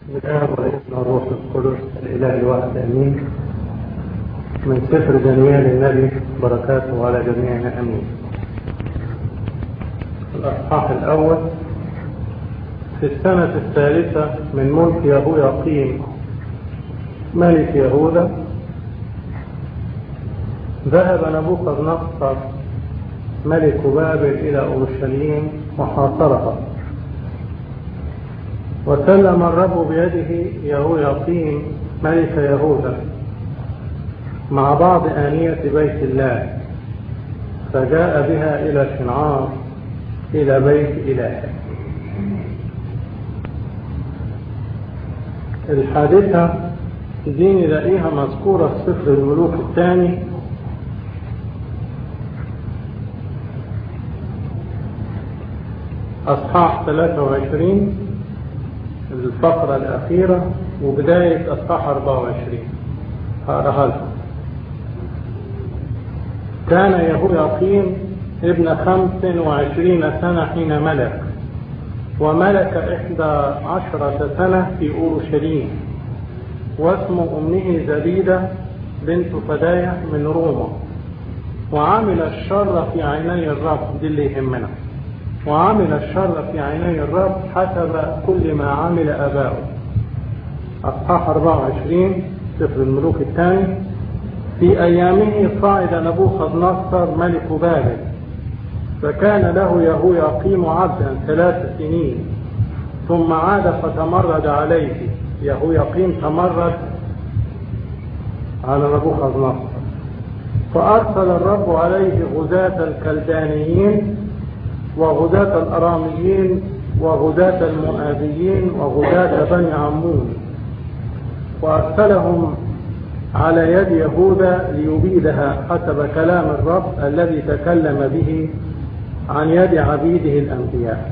بالآب والابن والروح القدس الإله الواحد آمين من سفر دانيال النبي بركاته على جميعنا آمين الأصحاح الأول في السنة الثالثة من ملك يهوياقيم ملك يهوذا ذهب نبوخذ نصر ملك بابل إلى أورشليم وحاصرها وسلم الرب بيده يهوياقيم ملك يهوذا مع بعض آنية بيت الله فجاء بها إلى شنعار إلى بيت إلهه الحادثة دي نلاقيها مذكورة في سفر الملوك الثاني أصحاح 23 الفقرة الأخيرة وبداية أصحاح 24 هقراها لكم كان يهوياقيم ابن خمس وعشرين سنة حين ملك وملك إحدى عشرة سنة في أورشليم واسم أمه زبيدة بنت فداية من روما وعمل الشر في عيني الرب دي اللي يهمنا وعمل الشر في عيني الرب حسب كل ما عمل أباؤه أصحاح 24 سفر الملوك الثاني في أيامه صعد نبوخذ نصر ملك بابل فكان له يهوياقيم عبدا ثلاث سنين ثم عاد فتمرد عليه يهوياقيم تمرد على نبوخذ نصر فأرسل الرب عليه غزاة الكلدانيين وغزاة الأراميين وغزاة المؤابيين وغزاة بني عمون وأرسلهم على يد يهوذا ليبيدها حسب كلام الرب الذي تكلم به عن يد عبيده الأنبياء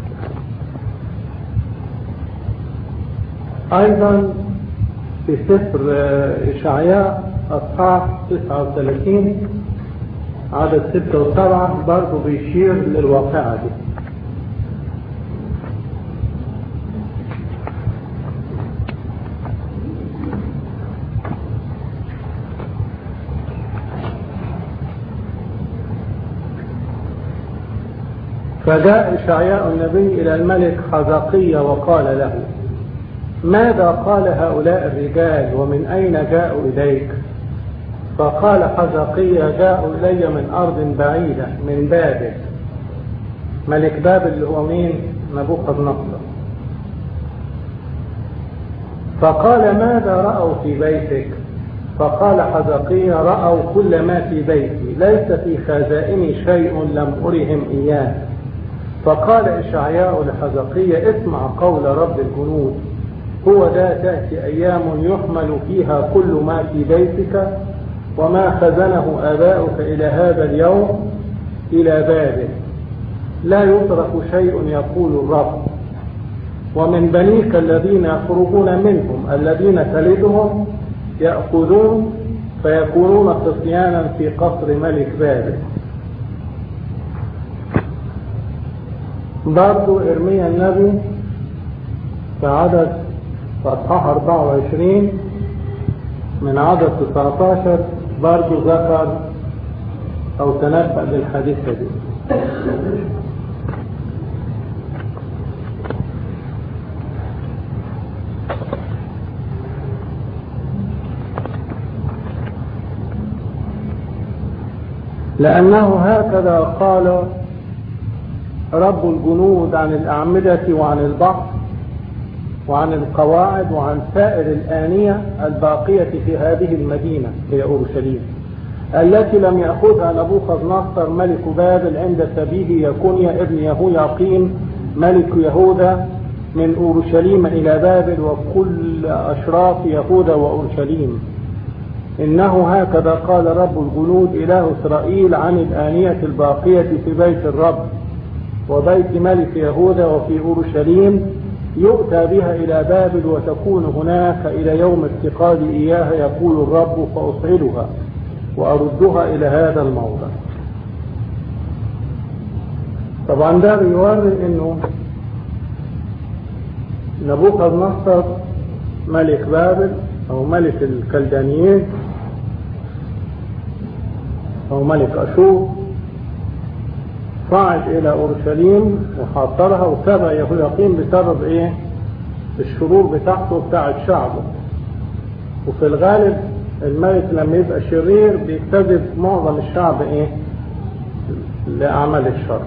أيضا في سفر إشعياء أصحاح 39 عدد ستة وسبعة برضه بيشير للواقعة دي فجاء إشعياء النبي إلى الملك حزقية وقال له ماذا قال هؤلاء الرجال ومن أين جاءوا إليك فقال حزقية جاءوا إلي من أرض بعيدة من بابل ملك بابل اللي هو مين نبوخذ نصر فقال ماذا رأوا في بيتك فقال حزقية رأوا كل ما في بيتي ليس في خزائني شيء لم أرهم إياه فقال إشعياء لحزقية اسمع قول رب الجنود هو ذا تأتي أيام يحمل فيها كل ما في بيتك وما خزنه آباؤك إلى هذا اليوم إلى بابل لا يترك شيء يقول الرب ومن بنيك الذين يخرجون منهم الذين تلدهم يأخذون فيكونون صبيانا في قصر ملك بابل برضو إرميا النبي في عدد أصحاح 24 من عدد 19 برضو ذكر أو تنبأ بالحادثة دي لأنه هكذا قال رب الجنود عن الأعمدة وعن البحر وعن القواعد وعن سائر الآنية الباقية في هذه المدينة هي أورشليم التي لم يأخذها نبوخذ نصر ملك بابل عند سبيه يكونيا ابن يهوياقيم ملك يهوذا من أورشليم إلى بابل وكل أشراف يهوذا وأورشليم إنه هكذا قال رب الجنود إله إسرائيل عن الآنية الباقية في بيت الرب وبيت ملك يهوذا وفي أورشليم يؤتى بها إلى بابل وتكون هناك إلى يوم افتقاد إياها يقول الرب فأصعدها وأردها إلى هذا الموضع طبعا ده بيوري انه نبوخذ نصر ملك بابل أو ملك الكلدانيين أو ملك أشور صعد إلى أورشليم وحاصرها وتابع يهوياقيم بسبب إيه؟ الشرور بتاعته بتاعت شعبه وفي الغالب الملك لما يبقى شرير بيجتذب معظم الشعب إيه؟ لأعمال الشر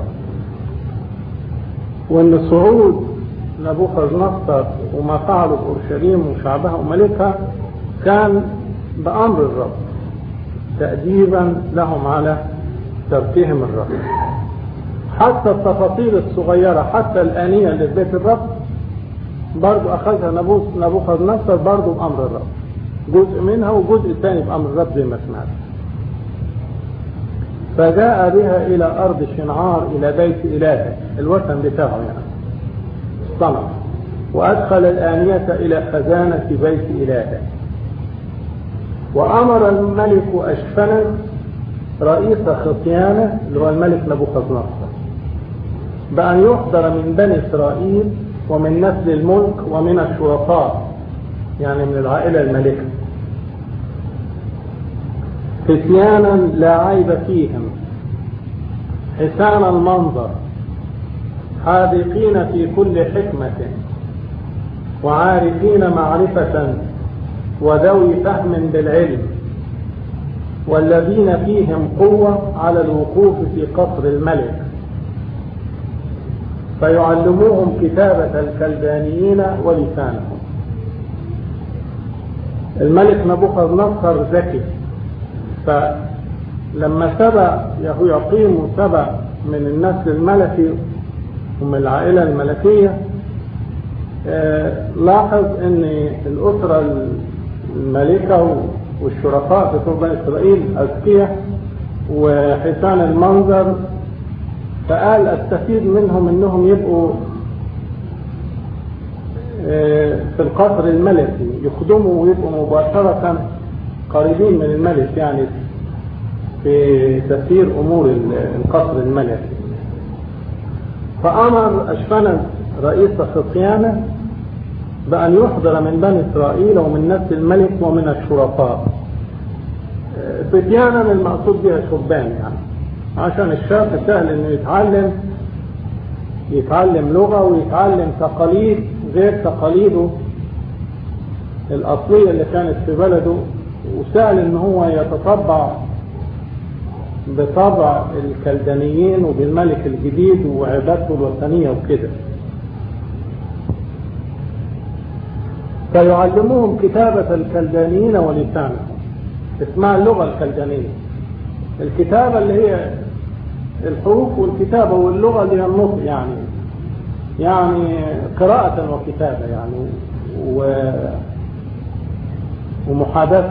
وإن صعود نبوخذ نصر وما فعله بأورشليم وشعبها وملكها كان بأمر الرب تأديبا لهم على تركهم الرب حتى التفاصيل الصغيرة حتى الآنية اللي في بيت الرب برضو أخذها نبوخ نبوخذ نصر برضو بأمر الرب جزء منها وجزء ثاني بأمر الرب زي ما سمعت فجاء بها إلى أرض شنعار إلى بيت إلهه الوثن بتاعه يعني الصنم وأدخل الآنية إلى خزانة بيت إلهه وأمر الملك أشفنا رئيس خصيانة اللي هو الملك نبوخذ نصر بأن يحضر من بني إسرائيل ومن نسل الملك ومن الشرفاء يعني من العائلة الملكة فتيانا لا عيب فيهم حسان المنظر حاذقين في كل حكمة وعارفين معرفة وذوي فهم بالعلم والذين فيهم قوة على الوقوف في قصر الملك فيعلموهم كتابة الكلدانيين ولسانهم الملك نبوخذ نصر ذكي فلما سبى يهوياقيم وسبى من النسل الملكي ومن العائلة الملكية لاحظ ان الأسرة الملكة والشرفاء بتوع بني إسرائيل أذكياء وحسان المنظر فقال استفيد منهم انهم يبقوا في القصر الملكي يخدموا ويبقوا مباشرة قريبين من الملك يعني في تسيير امور القصر الملكي فامر اشفنز رئيس خصيانة بأن يحضر من بني إسرائيل ومن نسل الملك ومن الشرفاء فتيانا المقصود بها شبان يعني عشان الشاب سهل انه يتعلم يتعلم لغة ويتعلم تقاليد غير تقاليده الأصلية اللي كانت في بلده وسهل ان هو يتطبع بطبع الكلدانيين وبالملك الجديد وعبادته الوثنية وكده فيعلموهم كتابة الكلدانيين ولسانهم اسمها اللغة الكلدانية الكتابة اللي هي الحروف والكتابة واللغة اللي هي النطق يعني يعني قراءة وكتابة يعني و ومحادثة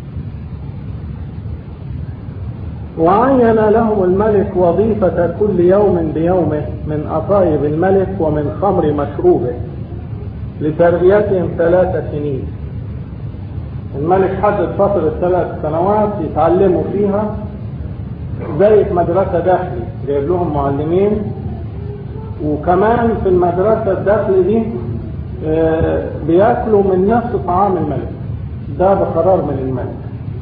وعين لهم الملك وظيفة كل يوم بيومه من أطايب الملك ومن خمر مشروبه لتربيتهم ثلاث سنين الملك حدد فترة ثلاث سنوات يتعلموا فيها زي في مدرسة داخلي جايب لهم معلمين وكمان في المدرسة الداخلي دي بياكلوا من نفس طعام الملك ده بقرار من الملك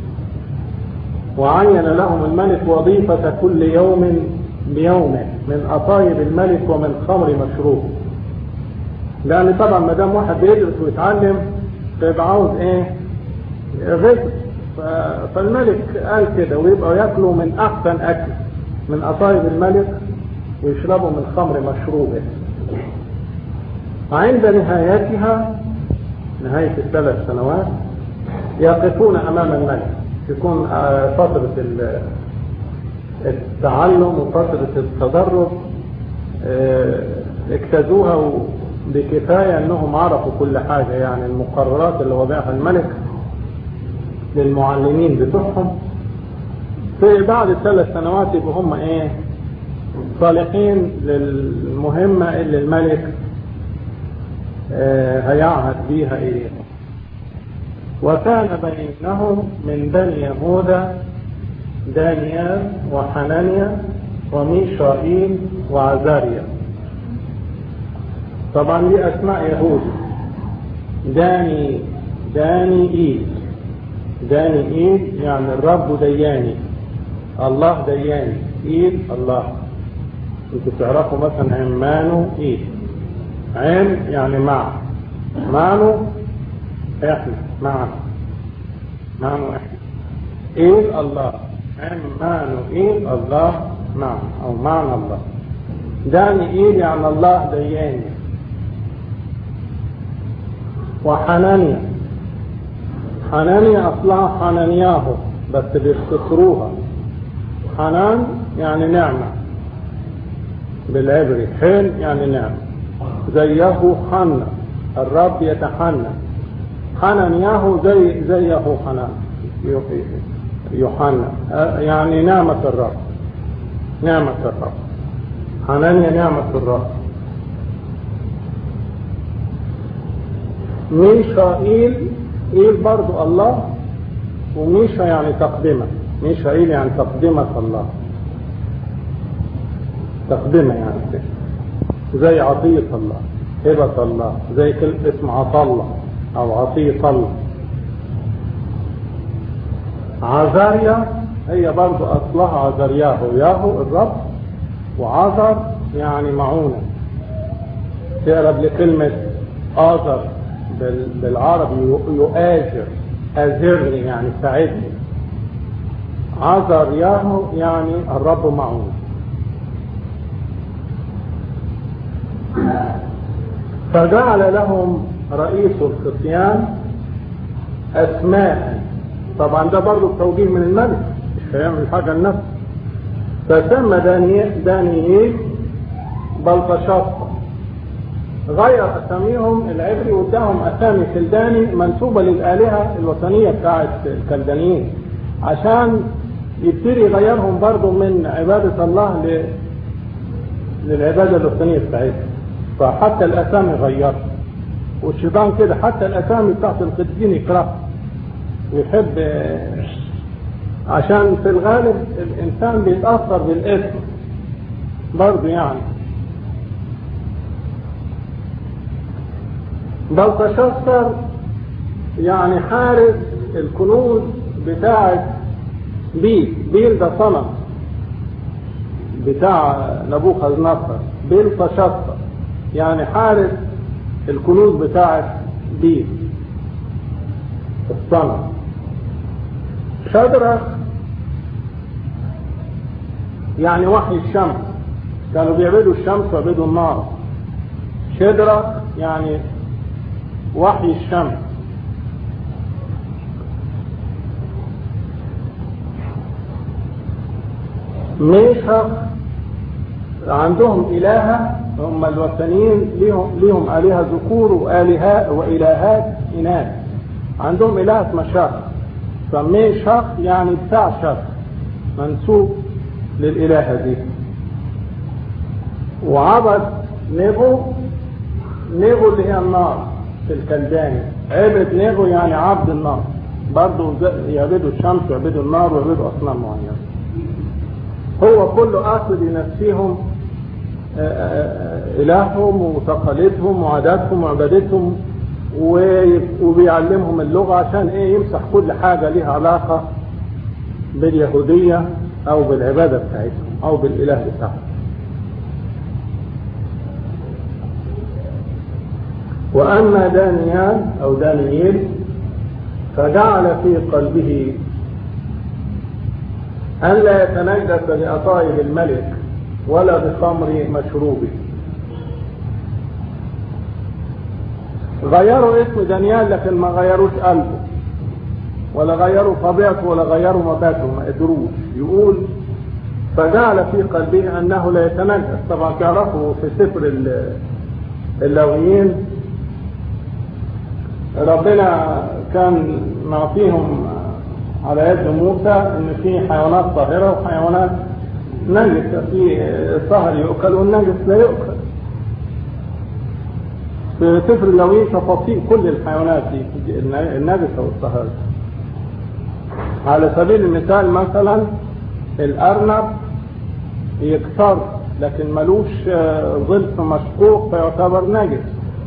وعين لهم الملك وظيفة كل يوم بيومه من أطايب الملك ومن خمر مشروب لأن طبعا ما دام واحد بيدرس ويتعلم فيبقى عاوز إيه؟ رزق فالملك قال كده ويبقوا ياكلوا من أحسن أكل من أطايب الملك ويشربوا من خمر مشروبه عند نهايتها نهاية الثلاث سنوات يقفون أمام الملك تكون فترة التعلم وفترة التدرب اجتازوها بكفاية انهم عرفوا كل حاجة يعني المقررات اللي وضعها الملك للمعلمين بتوعهم في بعد الثلاث سنوات يبقوا هم ايه صالحين للمهمة اللي الملك اه هيعهد بيها اليهم وكان بينهم من بني يهوذا دانيال وحنانيا وميشائيل وعزاريا طبعا دي اسماء يهود داني داني ايد داني ايد يعني الرب دياني الله دياني ايد الله انتوا تعرفوا مثلا عمانو ايد عين يعني مع معنو احنا معنا معنو احنا ايد الله عمانو ايد الله معنا او معنى الله داني ايد يعني الله دياني وحنانيا حنانيا اصلها حنانياه بس بيختصروها حنان يعني نعمة بالعبري حين يعني نعمة زيه حنة الرب يتحنى حنانياه زي زيه حنان يوحنا يعني نعمة الرب نعمة الرب حنانيا نعمة الرب ميشائيل إيل برضو الله وميشا يعني تقدمة ميشائيل يعني تقدمة الله تقدمة يعني كده. زي عطية الله هبة الله زي كلمة اسم عطا الله أو عطية الله عزاريا هي برضو أصلها عزرياه ياهو الرب وعذر يعني معونة تقرب لكلمة آذر بالعربي يؤاجر أزرني يعني ساعدني عذر ياهو يعني الرب معون فجعل لهم رئيس الخصيان أسماء طبعا ده برضه توجيه من الملك مش هيعمل حاجة لنفسه فسمى دانييل بلطشاطة غير اساميهم العبري واداهم اسامي كلداني منسوبه للالهه الوثنيه بتاعت الكلدانيين عشان يبتدي يغيرهم برضه من عباده الله ل... للعباده الوثنيه بتاعتهم فحتى الاسامي غيرها والشيطان كده حتى الاسامي بتاعت القديسين يكرهها ويحب عشان في الغالب الانسان بيتاثر بالاسم برضه يعني بلطشستر يعني حارس الكنوز بتاعة بيل بيل ده صنم بتاع نبوخذ نصر بلطشستر يعني حارس الكنوز بتاعة بيل الصنم شدرخ يعني وحي الشمس كانوا بيعبدوا الشمس ويعبدوا النار شدرخ يعني وحي الشمس ميشخ عندهم إلهة هم الوثنيين ليهم, ليهم آلهة ذكور وآلهات وإلهات إناث عندهم إله اسمه شخ فميشخ يعني بتاع شخ منسوب للإلهة دي وعبد نيبو نيبو اللي هي النار في الكلداني عبد نيغو يعني عبد النار برضه يعبدوا الشمس ويعبدوا النار ويعبدوا اصنام معينه هو كله قاصد ينسيهم الههم وتقاليدهم وعاداتهم وعبادتهم وبيعلمهم اللغه عشان ايه يمسح كل حاجه ليها علاقه باليهوديه او بالعباده بتاعتهم او بالاله بتاعهم وأما دانيال أو دانييل فجعل في قلبه أن لا يتنجس بأطايب الملك ولا بخمر مشروبه غيروا اسم دانيال لكن ما غيروش قلبه ولا غيروا طبيعته ولا غيروا مباته ما قدروش يقول فجعل في قلبه انه لا يتنجس طبعا تعرفوا في سفر اللاويين ربنا كان معطيهم على يد موسى ان في حيوانات طاهره وحيوانات نجسه في الطاهر يؤكل والنجس لا يؤكل في سفر اللاويين تفاصيل كل الحيوانات دي النجسه والطاهره على سبيل المثال مثلا الارنب يكسر لكن ملوش آه، ظلف مشقوق فيعتبر نجس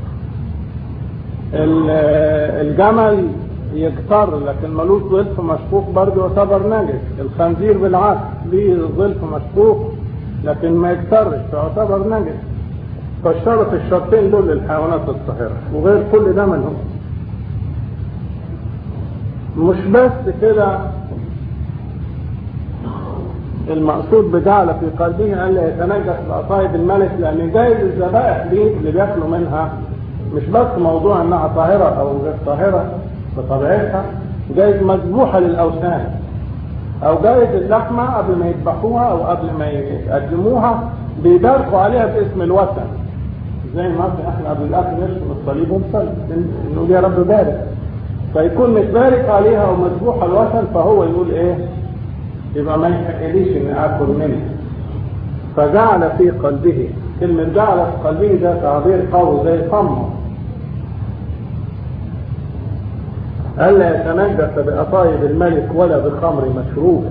ال- آه، الجمل يكتر لكن ملوش ظلف مشقوق برضه يعتبر نجس الخنزير بالعكس ليه ظلف مشقوق لكن ما يكترش فيعتبر نجس فاشترط الشرطين دول للحيوانات الطاهرة وغير كل ده منهم مش بس كده المقصود بجعل في قلبه ان لا يتنجس بقصائد الملك لان جايز الذبائح دي اللي بياكلوا منها مش بس موضوع انها طاهره او غير طاهره بطبيعتها جايز مذبوحه للاوثان او جايز اللحمه قبل ما يذبحوها او قبل ما يقدموها بيباركوا عليها باسم الوثن زي ما مثلا احنا قبل الاكل نرسم الصليب ونصلي نقول يا رب بارك فيكون متبارك عليها ومذبوحه الوثن فهو يقول ايه يبقى ما يحقليش ان اكل منه فجعل في قلبه كلمة جعل في قلبه ده تعبير قوي زي صمم ألا يتنجس بأطايب الملك ولا بخمر مشروب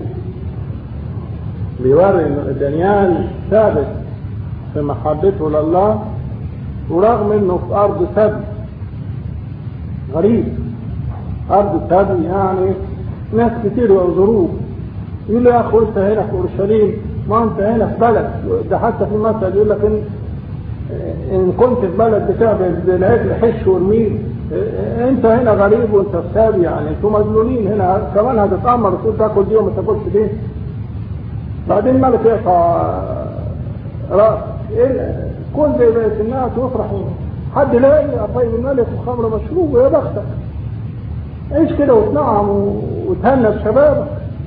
بيوري ان دانيال ثابت في محبته لله ورغم انه في ارض سبي غريب ارض سبي يعني ناس كتير يعذروه يقول له يا اخو انت هنا في اورشليم ما انت هنا في بلد ده حتى في مثل يقول لك ان ان كنت في بلد بتعبد العجل حش وارميه انت هنا غريب وانت في سابي يعني انتوا مذلولين هنا كمان هتتامر تقول تاكل دي وما تاكلش دي بعدين الملك يقطع راس ايه كل بيت الناس وافرحوا حد لاقي طيب الملك وخمر مشروب ويا بختك عيش كده وتنعم وتهنى بشبابك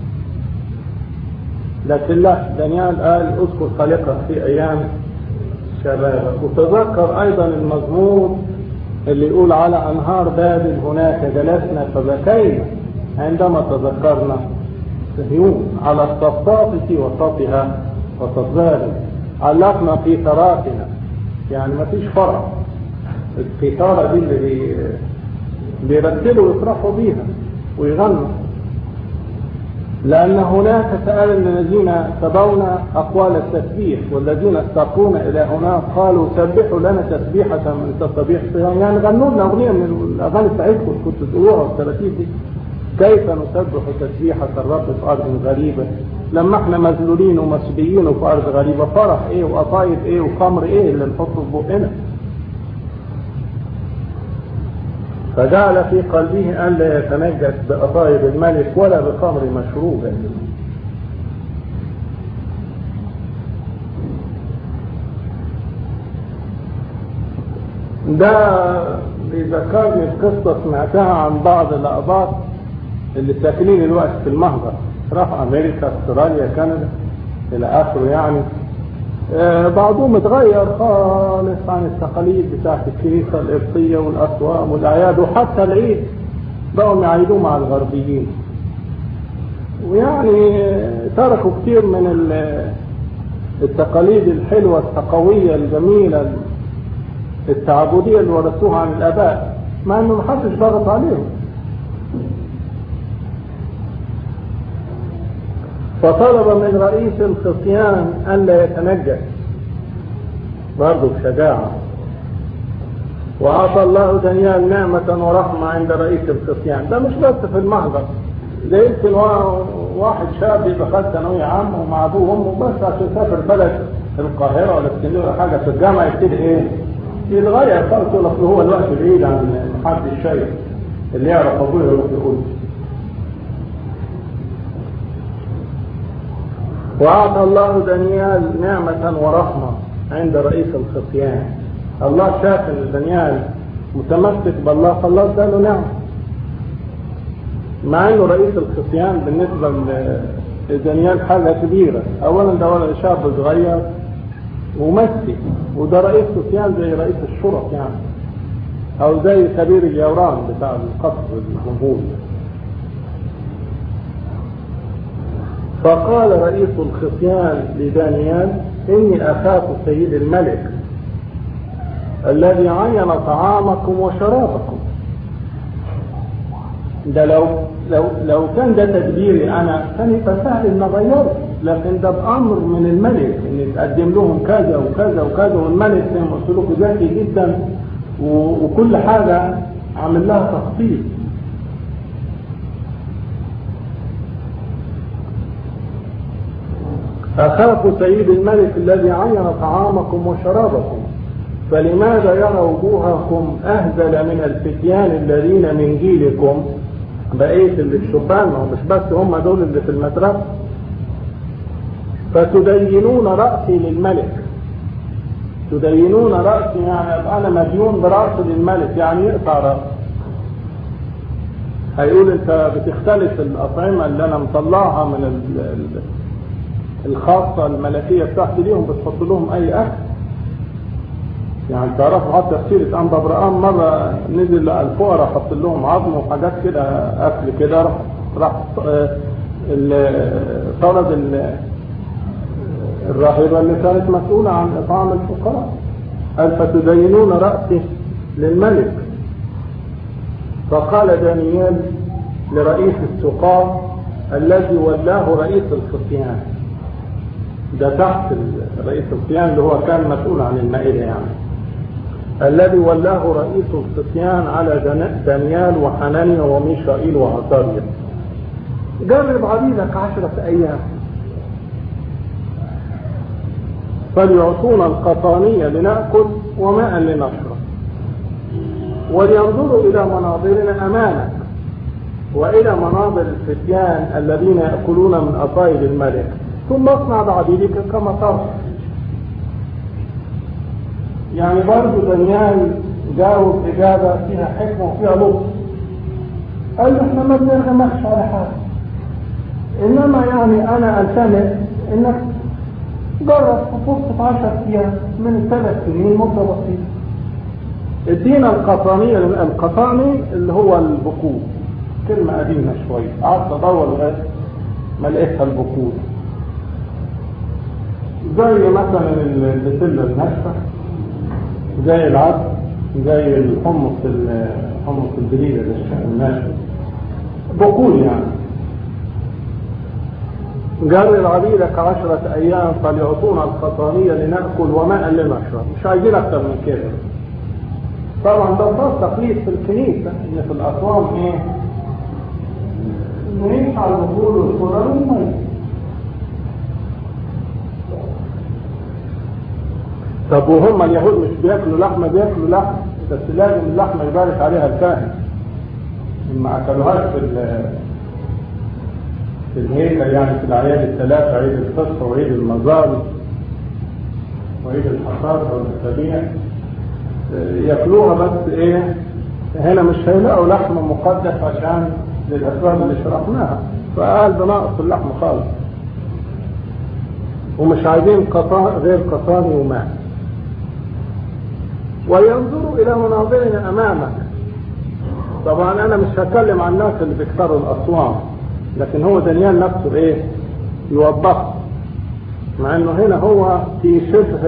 لكن لا دانيال قال اذكر خالقك في ايام شبابك وتذكر ايضا المزمور اللي يقول على انهار بابل هناك جلسنا فبكينا عندما تذكرنا صهيون على الصفات في وسطها وتظاهر علقنا في تراكنا يعني ما فيش فرع الستارة دي اللي بي... بيرتلوا ويفرحوا بيها ويغنوا لأن هناك سأل الذين تبون أقوال التسبيح والذين استقون إلى هناك قالوا سبحوا لنا تسبيحة من تسبيح صيام يعني غنوا لنا أغنية من الأغاني بتاعتكم كنتوا تقولوها والتراتيب دي كيف نسبح تسبيحة الرب في أرض غريبة لما احنا مذلولين ومسبيين في أرض غريبة فرح إيه وقطايب إيه وخمر إيه اللي نحطه في بقنا فجعل في قلبه أن لا يتنجس بأطايب الملك ولا بخمر مشروبة ده بيذكرني قصة سمعتها عن بعض الأقباط اللي ساكنين الوقت في المهجر راحوا أمريكا أستراليا كندا إلى آخره يعني آه بعضهم اتغير خالص عن التقاليد بتاعت الكنيسة القبطية والأصوام والأعياد وحتى العيد بقوا يعيدوه مع الغربيين ويعني تركوا كتير من التقاليد الحلوة التقوية الجميلة التعبدية اللي ورثوها عن الآباء مع إنه محدش ضغط عليهم فطلب من رئيس الخصيان ألا يتنجس برضه بشجاعة وأعطى الله دانيال نعمة ورحمة عند رئيس الخصيان ده مش بس في المهجر ده يمكن واحد شاب يبقى خد ثانوية عامة ومع أبوه وأمه بس عشان يسافر بلد القاهرة ولا اسكندرية ولا حاجة في الجامعة يبتدي إيه؟ يتغير خالص يقول أصل هو الوقت بعيد عن حد الشيء اللي يعرف أبوه يروح يقول وأعطى الله دانيال نعمة ورحمة عند رئيس الخصيان الله شاف ان دانيال متمسك بالله فالله اداله نعمة مع انه رئيس الخصيان بالنسبة لدانيال حاجة كبيرة اولا ده ولا شاب صغير ومسي وده رئيس خصيان زي رئيس الشرط يعني او زي كبير اليوران بتاع القصر الجمهوري فقال رئيس الخصيان لدانيال إني أخاف سيد الملك الذي عين طعامكم وشرابكم ده لو لو لو كان ده تدبيري انا كان يبقى سهل ان اغيره لكن ده بأمر من الملك ان يتقدم لهم كذا وكذا وكذا والملك زي ما قلت لكم ذكي جدا و- وكل حاجة عامل لها تخطيط أخاف سيد الملك الذي عين طعامكم وشرابكم فلماذا يرى وجوهكم أهزل من الفتيان الذين من جيلكم بقية اللي الشبان ما هو مش بس هم دول اللي في المدرسة فتدينون رأسي للملك تدينون رأسي يعني أبقى أنا مديون برأسي للملك يعني يقطع رأسي هيقول أنت بتختلف الأطعمة اللي أنا مطلعها من ال- ال- الخاصة الملكية بتاعتي ليهم بتحط لهم أي أكل يعني تعرفوا حتى في سيرة أنبا برقام مرة نزل الفقراء حط لهم عظم وحاجات كده أكل كده راح راح آه، ال- طرد ال- الراهبة اللي كانت مسؤولة عن إطعام الفقراء قال فتدينون رأسي للملك فقال دانيال لرئيس السقاة الذي ولاه رئيس الفتيان ده تحت ال- رئيس الفتيان اللي هو كان مسؤول عن المائدة يعني الذي ولاه رئيس الفتيان على دان- دانيال وحنانيا وميشائيل وعزاريا جرب عبيدك عشرة أيام فليعطونا القطانية لنأكل وماء لنشرب ولينظروا إلى مناظرنا أمامك وإلى مناظر الفتيان الذين يأكلون من أطايب الملك ثم اصنع بعبيدك كما ترى يعني برضه دانيال جاوب إجابة فيها حكمة وفيها لطف قال له احنا ما بنرغمكش على حاجة إنما يعني أنا ألتمس إنك جرب في فرصة 10 أيام من ثلاث سنين مدة بسيطة ادينا القطانية القطاني اللي هو البكور كلمة قديمة شوية قعدت ادور لغاية ما لقيتها البكور زي مثلا البسلة الناشفة زي العدس زي الحمص ال- حمص الجليد الناشف بقول يعني جرب عبيدك عشرة أيام فليعطونا القطانية لنأكل وماء لنشرب مش عايزين أكتر من كده طبعا ده صار تقليد في الكنيسة إن في الأصوام إيه؟ نعيش على البخور والقرار والمية طب وهم اليهود مش بياكلوا لحمة بياكلوا لحمة بس لازم اللحمة يبارك عليها الكاهن ما أكلوهاش في ال- في الهيكل يعني في الأعياد الثلاثة عيد الفصح وعيد المظالم وعيد الحصاد والأسابيع ياكلوها بس ايه هنا مش هيلاقوا لحم مقدس عشان للاسباب اللي شرحناها فقال بنقص اللحم خالص ومش عايزين قطا غير قطاني وماء وينظروا الى مناظرنا امامك طبعا انا مش هتكلم عن الناس اللي بيكسروا الاصوات لكن هو دانيال نفسه ايه يوضحه مع انه هنا هو في شبه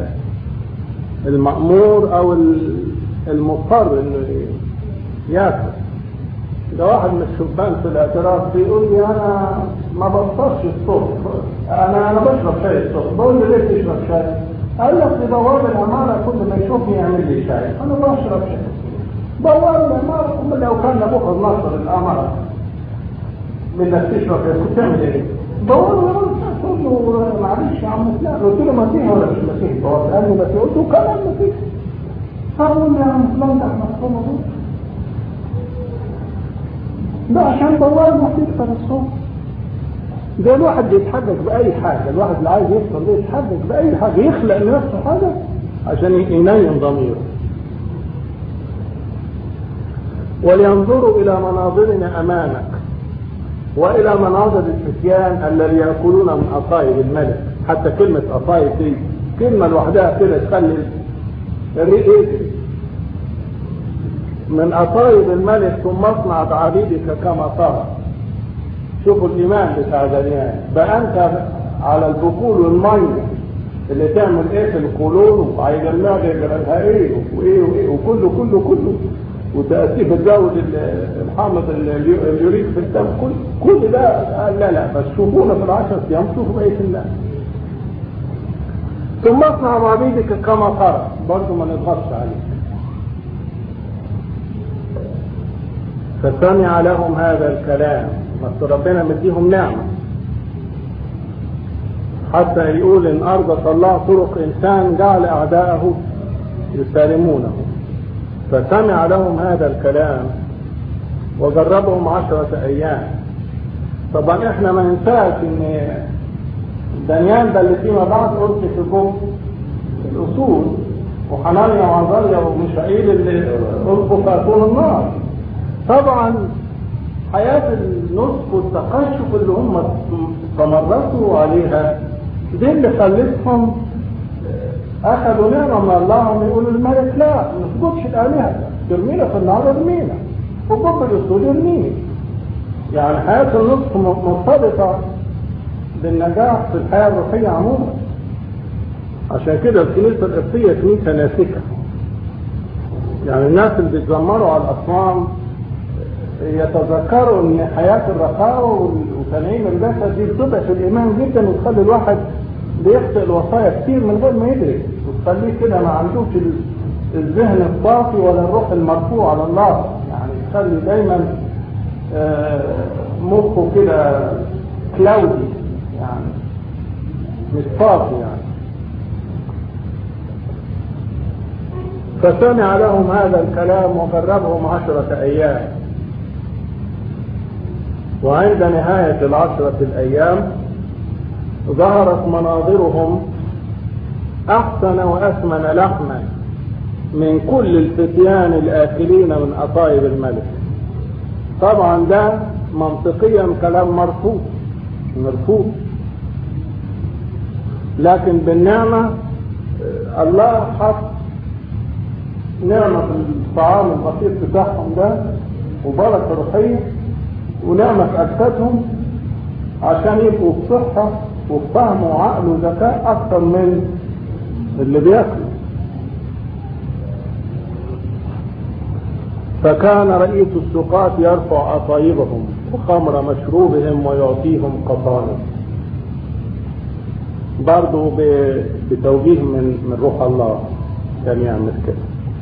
المأمور او المضطر انه ياكل ده واحد من الشبان في الاعتراف بيقول لي انا ما بفطرش الصبح انا انا بشرب شاي الصبح بقول له ليه تشرب شاي؟ قال لك دي بواب العمارة كل ما يشوفني يعمل لي شاي انا بشرب شاي بواب العمارة أم لو كان ابوك ناصر العمارة من انك تشرب شاي كنت تعمل ايه؟ بواب العمارة تقول له معلش يا عم فلان قلت له مسيحي ولا مش مسيحي؟ بواب قال لي مسيحي قلت له كمان مسيحي فقال لي يا عم فلان ده احنا مفهوم ده عشان بواب ما تكسر الصوت ده الواحد بيتحجج بأي حاجة الواحد اللي عايز يفطر ده يتحجج بأي حاجة يخلق لنفسه حاجة عشان ينيم ضميره ولينظروا إلى مناظرنا أمامك وإلى مناظر الفتيان الذي يأكلون من أطايب الملك حتى كلمة أطايب دي كلمة لوحدها كده تخلي الريق يجري من أطايب الملك ثم اصنع بعبيدك كما ترى شوفوا الإيمان بتاع دانيال بقى أنت على البخول والمية اللي تعمل إيه في القولون وعايز المعدة يجرى لها إيه وإيه وإيه وكله كله كله وتأسيف الزوج الحامض اليوريك في الدم كل كل ده قال لا لا بس شوفونا في العشر ايام شوفوا بقيه الناس ثم اصنع بعبيدك كما قرأ برضه ما نضغطش عليه فسمع لهم هذا الكلام بس ربنا مديهم نعمة حتى يقول إن أرضى الله طرق إنسان جعل أعداءه يسالمونه فسمع لهم هذا الكلام وجربهم عشرة أيام طبعا احنا ما ننساش ان دانيال ده اللي فيما بعد قلت في الجمل الأصول وحنانيا وعزاليا وميشائيل اللي ألقوا فأكون النار طبعا حياة النصف والتقشف اللي هم تمرسوا عليها دي اللي خلتهم اخذوا نعمة من الله ويقولوا للملك لا ما نسجدش الالهة ترمينا في النار ارمينا وقبل الاسود يرميني يعني حياة النصف مرتبطة بالنجاح في الحياة الروحية عموما عشان كده الكنيسة القبطية كنيسة ناسكة يعني الناس اللي بيتذمروا على الأصنام يتذكروا ان حياة الرخاء وتنعيم الجسد دي بتضعف الايمان جدا وتخلي الواحد بيخطئ الوصايا كتير من غير ما يدرك وتخليه كده ما عندوش الذهن الصافي ولا الروح المرفوع على الله يعني تخلي دايما مخه كده كلاودي يعني مش صافي يعني فسمع لهم هذا الكلام وقربهم عشرة أيام وعند نهاية العشرة الأيام ظهرت مناظرهم أحسن وأثمن لحما من كل الفتيان الآكلين من أطايب الملك طبعا ده منطقيا كلام مرفوض مرفوض لكن بالنعمة الله حط نعمة في الطعام البسيط بتاعهم ده وبركة روحية ونعمة أجسادهم عشان يبقوا بصحة وبفهم وعقل وذكاء أكثر من اللي بياكلوا فكان رئيس السقاة يرفع أطايبهم وخمر مشروبهم ويعطيهم قطانة برضه بتوجيه من من روح الله كان يعمل كده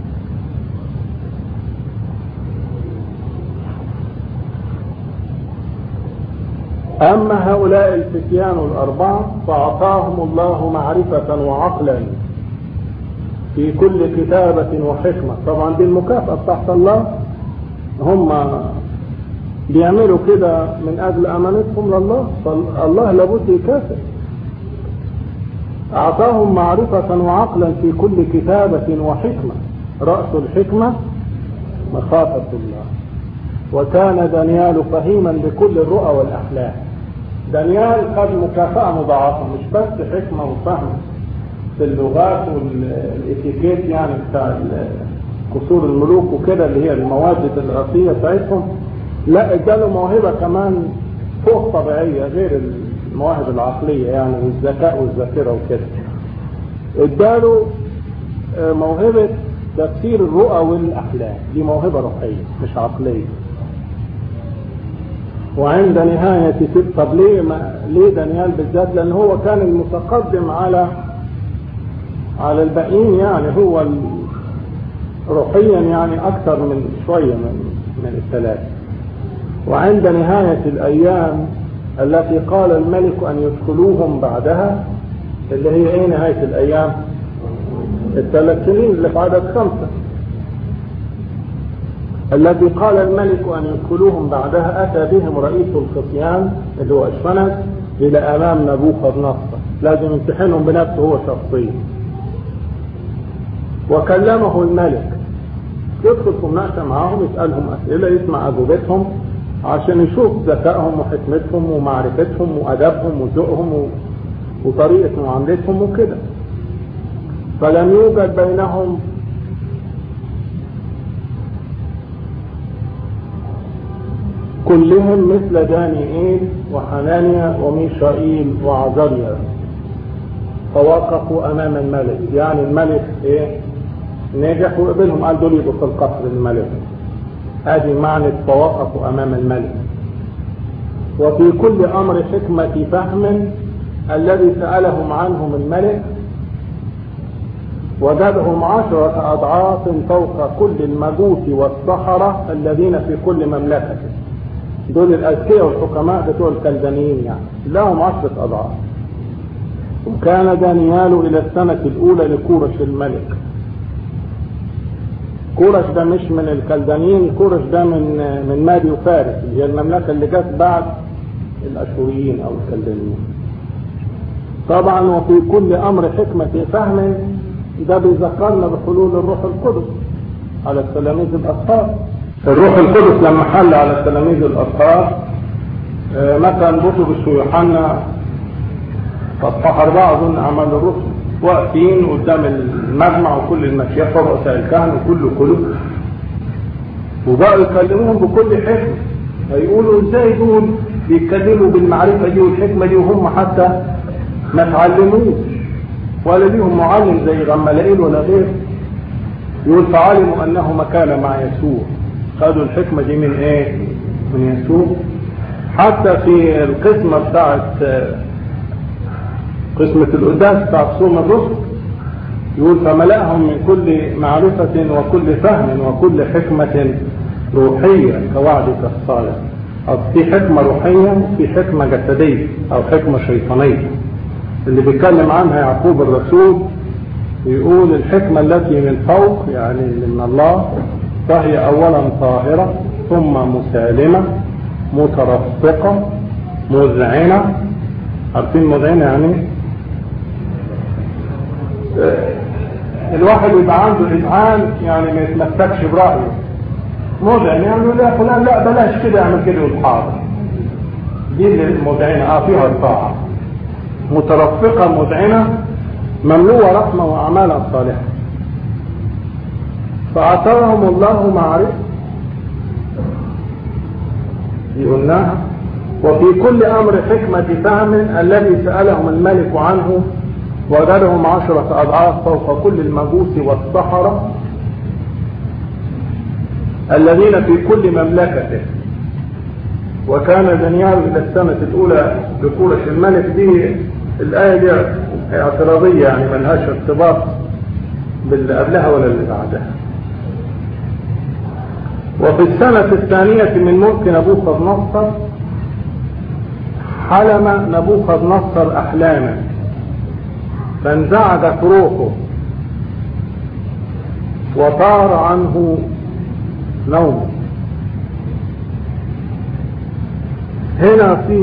أما هؤلاء الفتيان الأربعة فأعطاهم الله معرفة وعقلا في كل كتابة وحكمة طبعا دي المكافأة تحت الله هم بيعملوا كده من أجل أمانتهم لله فالله لابد يكافئ أعطاهم معرفة وعقلا في كل كتابة وحكمة رأس الحكمة مخافة الله وكان دانيال فهيما بكل الرؤى والأحلام دانيال خد مكافأة مضاعفة مش بس حكمة وفهم في اللغات والاتيكيت يعني بتاع قصور الملوك وكده اللي هي المواد الدراسية بتاعتهم لا اداله موهبة كمان فوق طبيعية غير المواهب العقلية يعني والذكاء والذاكرة وكده اداله موهبة تفسير الرؤى والأحلام دي موهبة روحية مش عقلية وعند نهاية ست طب ليه ما ليه دانيال بالذات لأن هو كان المتقدم على على الباقيين يعني هو روحيا يعني أكثر من شوية من من الثلاثة وعند نهاية الأيام التي قال الملك أن يدخلوهم بعدها اللي هي إيه نهاية الأيام؟ الثلاث سنين اللي في عدد خمسة الذي قال الملك أن يدخلوهم بعدها أتى بهم رئيس الخصيان اللي هو أشفنس إلى أمام نبوخذ نصر لازم يمتحنهم بنفسه هو شخصيا وكلمه الملك يدخل في مناقشة معاهم يسألهم أسئلة يسمع أجوبتهم عشان يشوف ذكائهم وحكمتهم ومعرفتهم وأدبهم وذوقهم وطريقة معاملتهم وكده فلم يوجد بينهم كلهم مثل دانيئيل وحنانيا وميشائيل وعزريا فوقفوا امام الملك يعني الملك ايه نجح وقبلهم قال دول يبقوا في القصر الملك هذه معنى فوقفوا أمام الملك وفي كل أمر حكمة فهم الذي سألهم عنهم الملك وزادهم عشرة أضعاف فوق كل المجوس والسحرة الذين في كل مملكته دول الأذكياء والحكماء بتوع الكلدانيين يعني لهم عشرة أضعاف وكان دانيال إلى السنة الأولى لكورش الملك كورش ده مش من الكلدانيين كورش ده من من مادي وفارس اللي هي المملكة اللي جت بعد الأشوريين أو الكلدانيين طبعا وفي كل أمر حكمة فهم ده بيذكرنا بحلول الروح القدس على التلاميذ الأطهار الروح القدس لما حل على التلاميذ الأطهار مثلا بطرس ويوحنا فاصحاح أربعة أظن أعمال الرسل واقفين قدام المجمع وكل المشيخة ورؤساء الكهنة وكل كله وبقوا يكلموهم بكل حكمة هيقولوا ازاي دول بيتكلموا بالمعرفة دي والحكمة دي وهم حتى ما تعلموش ولا ليهم معلم زي غمالائيل ولا غيره يقول فعلموا انه ما كان مع يسوع خدوا الحكمة دي من ايه من يسوع حتى في القسمة بتاعت قسمة القداس بتاعت صوم الرسل يقول فملأهم من كل معرفة وكل فهم وكل حكمة روحية كوعدك الصالح في حكمة روحية وفي حكمة جسدية أو حكمة شيطانية اللي بيتكلم عنها يعقوب الرسول يقول الحكمة التي من فوق يعني من الله فهي أولا طاهرة ثم مسالمة مترفقة مذعنة عارفين مذعنة يعني الواحد يبقى عنده إذعان يعني ما يتمسكش برأيه مذعن يعني يقول لا فلان لا بلاش كده اعمل كده والحاضر دي اللي مذعنة اه فيها الطاعة مترفقة مذعنة مملوءة رحمة وأعمالا صالحة فأعطاهم الله معرفة دي قلناها وفي كل أمر حكمة فهم الذي سألهم الملك عنه وجدهم عشرة أضعاف فوق كل المجوس والسحرة الذين في كل مملكته وكان دانيال إلى السنة الأولى بكورش الملك دي الآية دي اعتراضية يعني ملهاش ارتباط باللي قبلها ولا اللي بعدها وفي السنة الثانية من ملك نبوخذ نصر حلم نبوخذ نصر أحلاما فانزعجت روحه وطار عنه نومه هنا في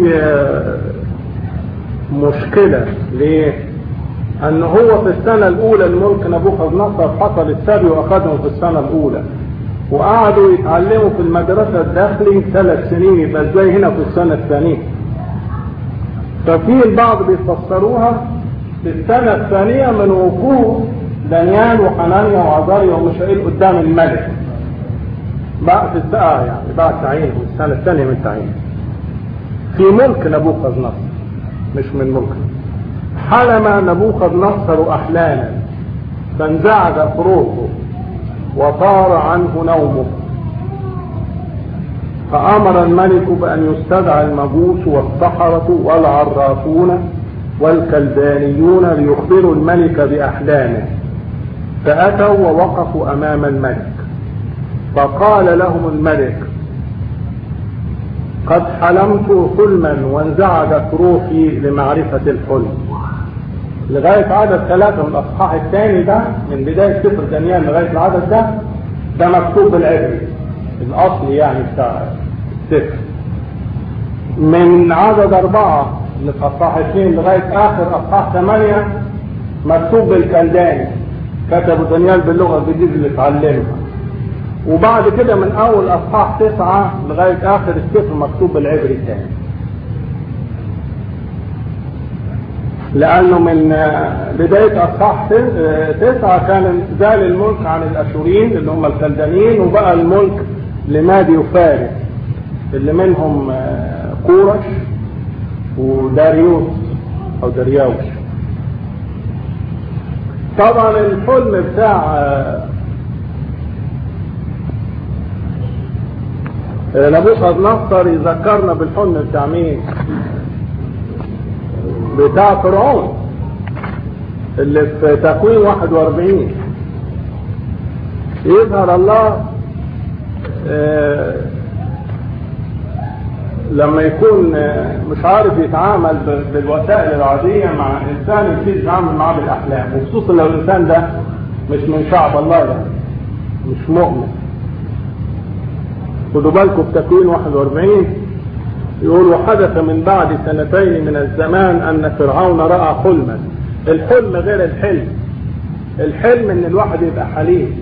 مشكلة ليه؟ أن هو في السنة الأولى الملك نبوخذ نصر حصل السبي وأخذهم في السنة الأولى وقعدوا يتعلموا في المدرسة الداخلي ثلاث سنين يبقى ازاي هنا في السنة الثانية ففي البعض بيفسروها في السنة الثانية من وقوع دانيال وحنانيا وعزاريا وميشائيل قدام الملك بعد الساعة يعني بعد تعيين السنة الثانية من تعيين في ملك نبوخذ نصر مش من ملك حلم نبوخذ نصر أحلاما فانزعجت روحه وطار عنه نومه فأمر الملك بأن يستدعى المجوس والسحرة والعرافون والكلدانيون ليخبروا الملك بأحلامه فأتوا ووقفوا أمام الملك فقال لهم الملك قد حلمت حلما وانزعجت روحي لمعرفة الحلم لغاية عدد ثلاثة من الأصحاح الثاني ده من بداية سفر دانيال لغاية العدد ده ده مكتوب بالعبري الأصل يعني بتاع السفر من عدد أربعة اللي في أصحاح اثنين لغاية آخر أصحاح ثمانية مكتوب بالكلداني كتبوا دانيال باللغة الجديدة اللي اتعلمها وبعد كده من أول أصحاح تسعة لغاية آخر السفر مكتوب بالعبري تاني لأنه من بداية أصحاح تسعة كان زال الملك عن الأشوريين اللي هم الكلدانيين وبقى الملك لمادي وفارس اللي منهم قورش وداريوس أو داريوش طبعا الحلم بتاع نبوخذ نصر يذكرنا بالحلم بتاع مين بتاع فرعون اللي في تكوين 41 يظهر الله آه لما يكون مش عارف يتعامل بالوسائل العادية مع إنسان يبتدي يتعامل معاه بالأحلام وخصوصا لو الإنسان ده مش من شعب الله ده مش مؤمن خدوا بالكم في تكوين 41 يقول وحدث من بعد سنتين من الزمان أن فرعون رأى حلما الحلم غير الحلم الحلم ان الواحد يبقى حليم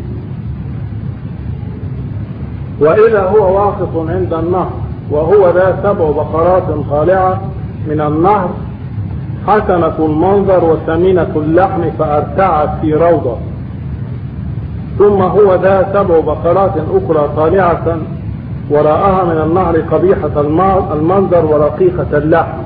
واذا هو واقف عند النهر وهو ذا سبع بقرات خالعة من النهر حسنة المنظر وثمينة اللحم فأرتعت في روضة ثم هو ذا سبع بقرات أخرى طالعة وراءها من النهر قبيحة المنظر ورقيقة اللحم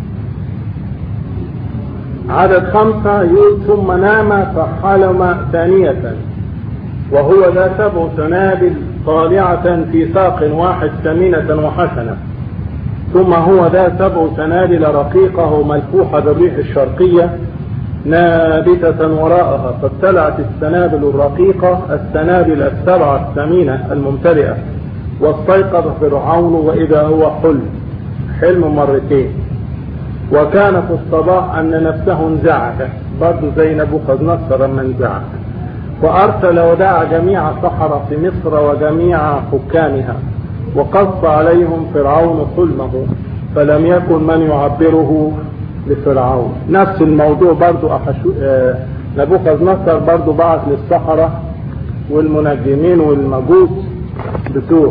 عدد خمسة يقول ثم نام فحلم ثانية وهو ذا سبع سنابل طالعة في ساق واحد ثمينة وحسنة ثم هو ذا سبع سنابل رقيقة ملفوحة بالريح الشرقية نابتة وراءها فابتلعت السنابل الرقيقة السنابل السبعة الثمينة الممتلئة واستيقظ فرعون وإذا هو حلم حلم مرتين وكان في الصباح أن نفسه انزعجت برضه زي نبوخذ نصر لما انزعج وأرسل ودعا جميع السحرة في مصر وجميع حكامها وقص عليهم فرعون حلمه فلم يكن من يعبره لفرعون نفس الموضوع برضو أحشو... آه... نبوخذ نصر برضو بعث للسحرة والمنجمين والمجوس بتوعه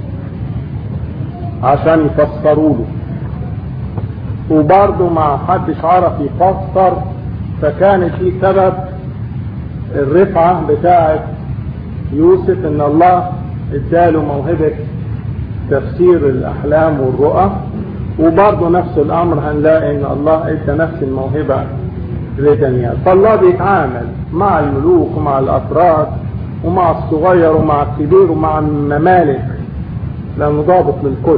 عشان يفسروا له وبرضه ما حدش عرف يفسر فكانت دي سبب الرفعة بتاعة يوسف ان الله اداله موهبة تفسير الاحلام والرؤى وبرضه نفس الامر هنلاقي ان الله ادى نفس الموهبة لدانيال فالله بيتعامل مع الملوك ومع الافراد ومع الصغير ومع الكبير ومع الممالك لانه ضابط للكل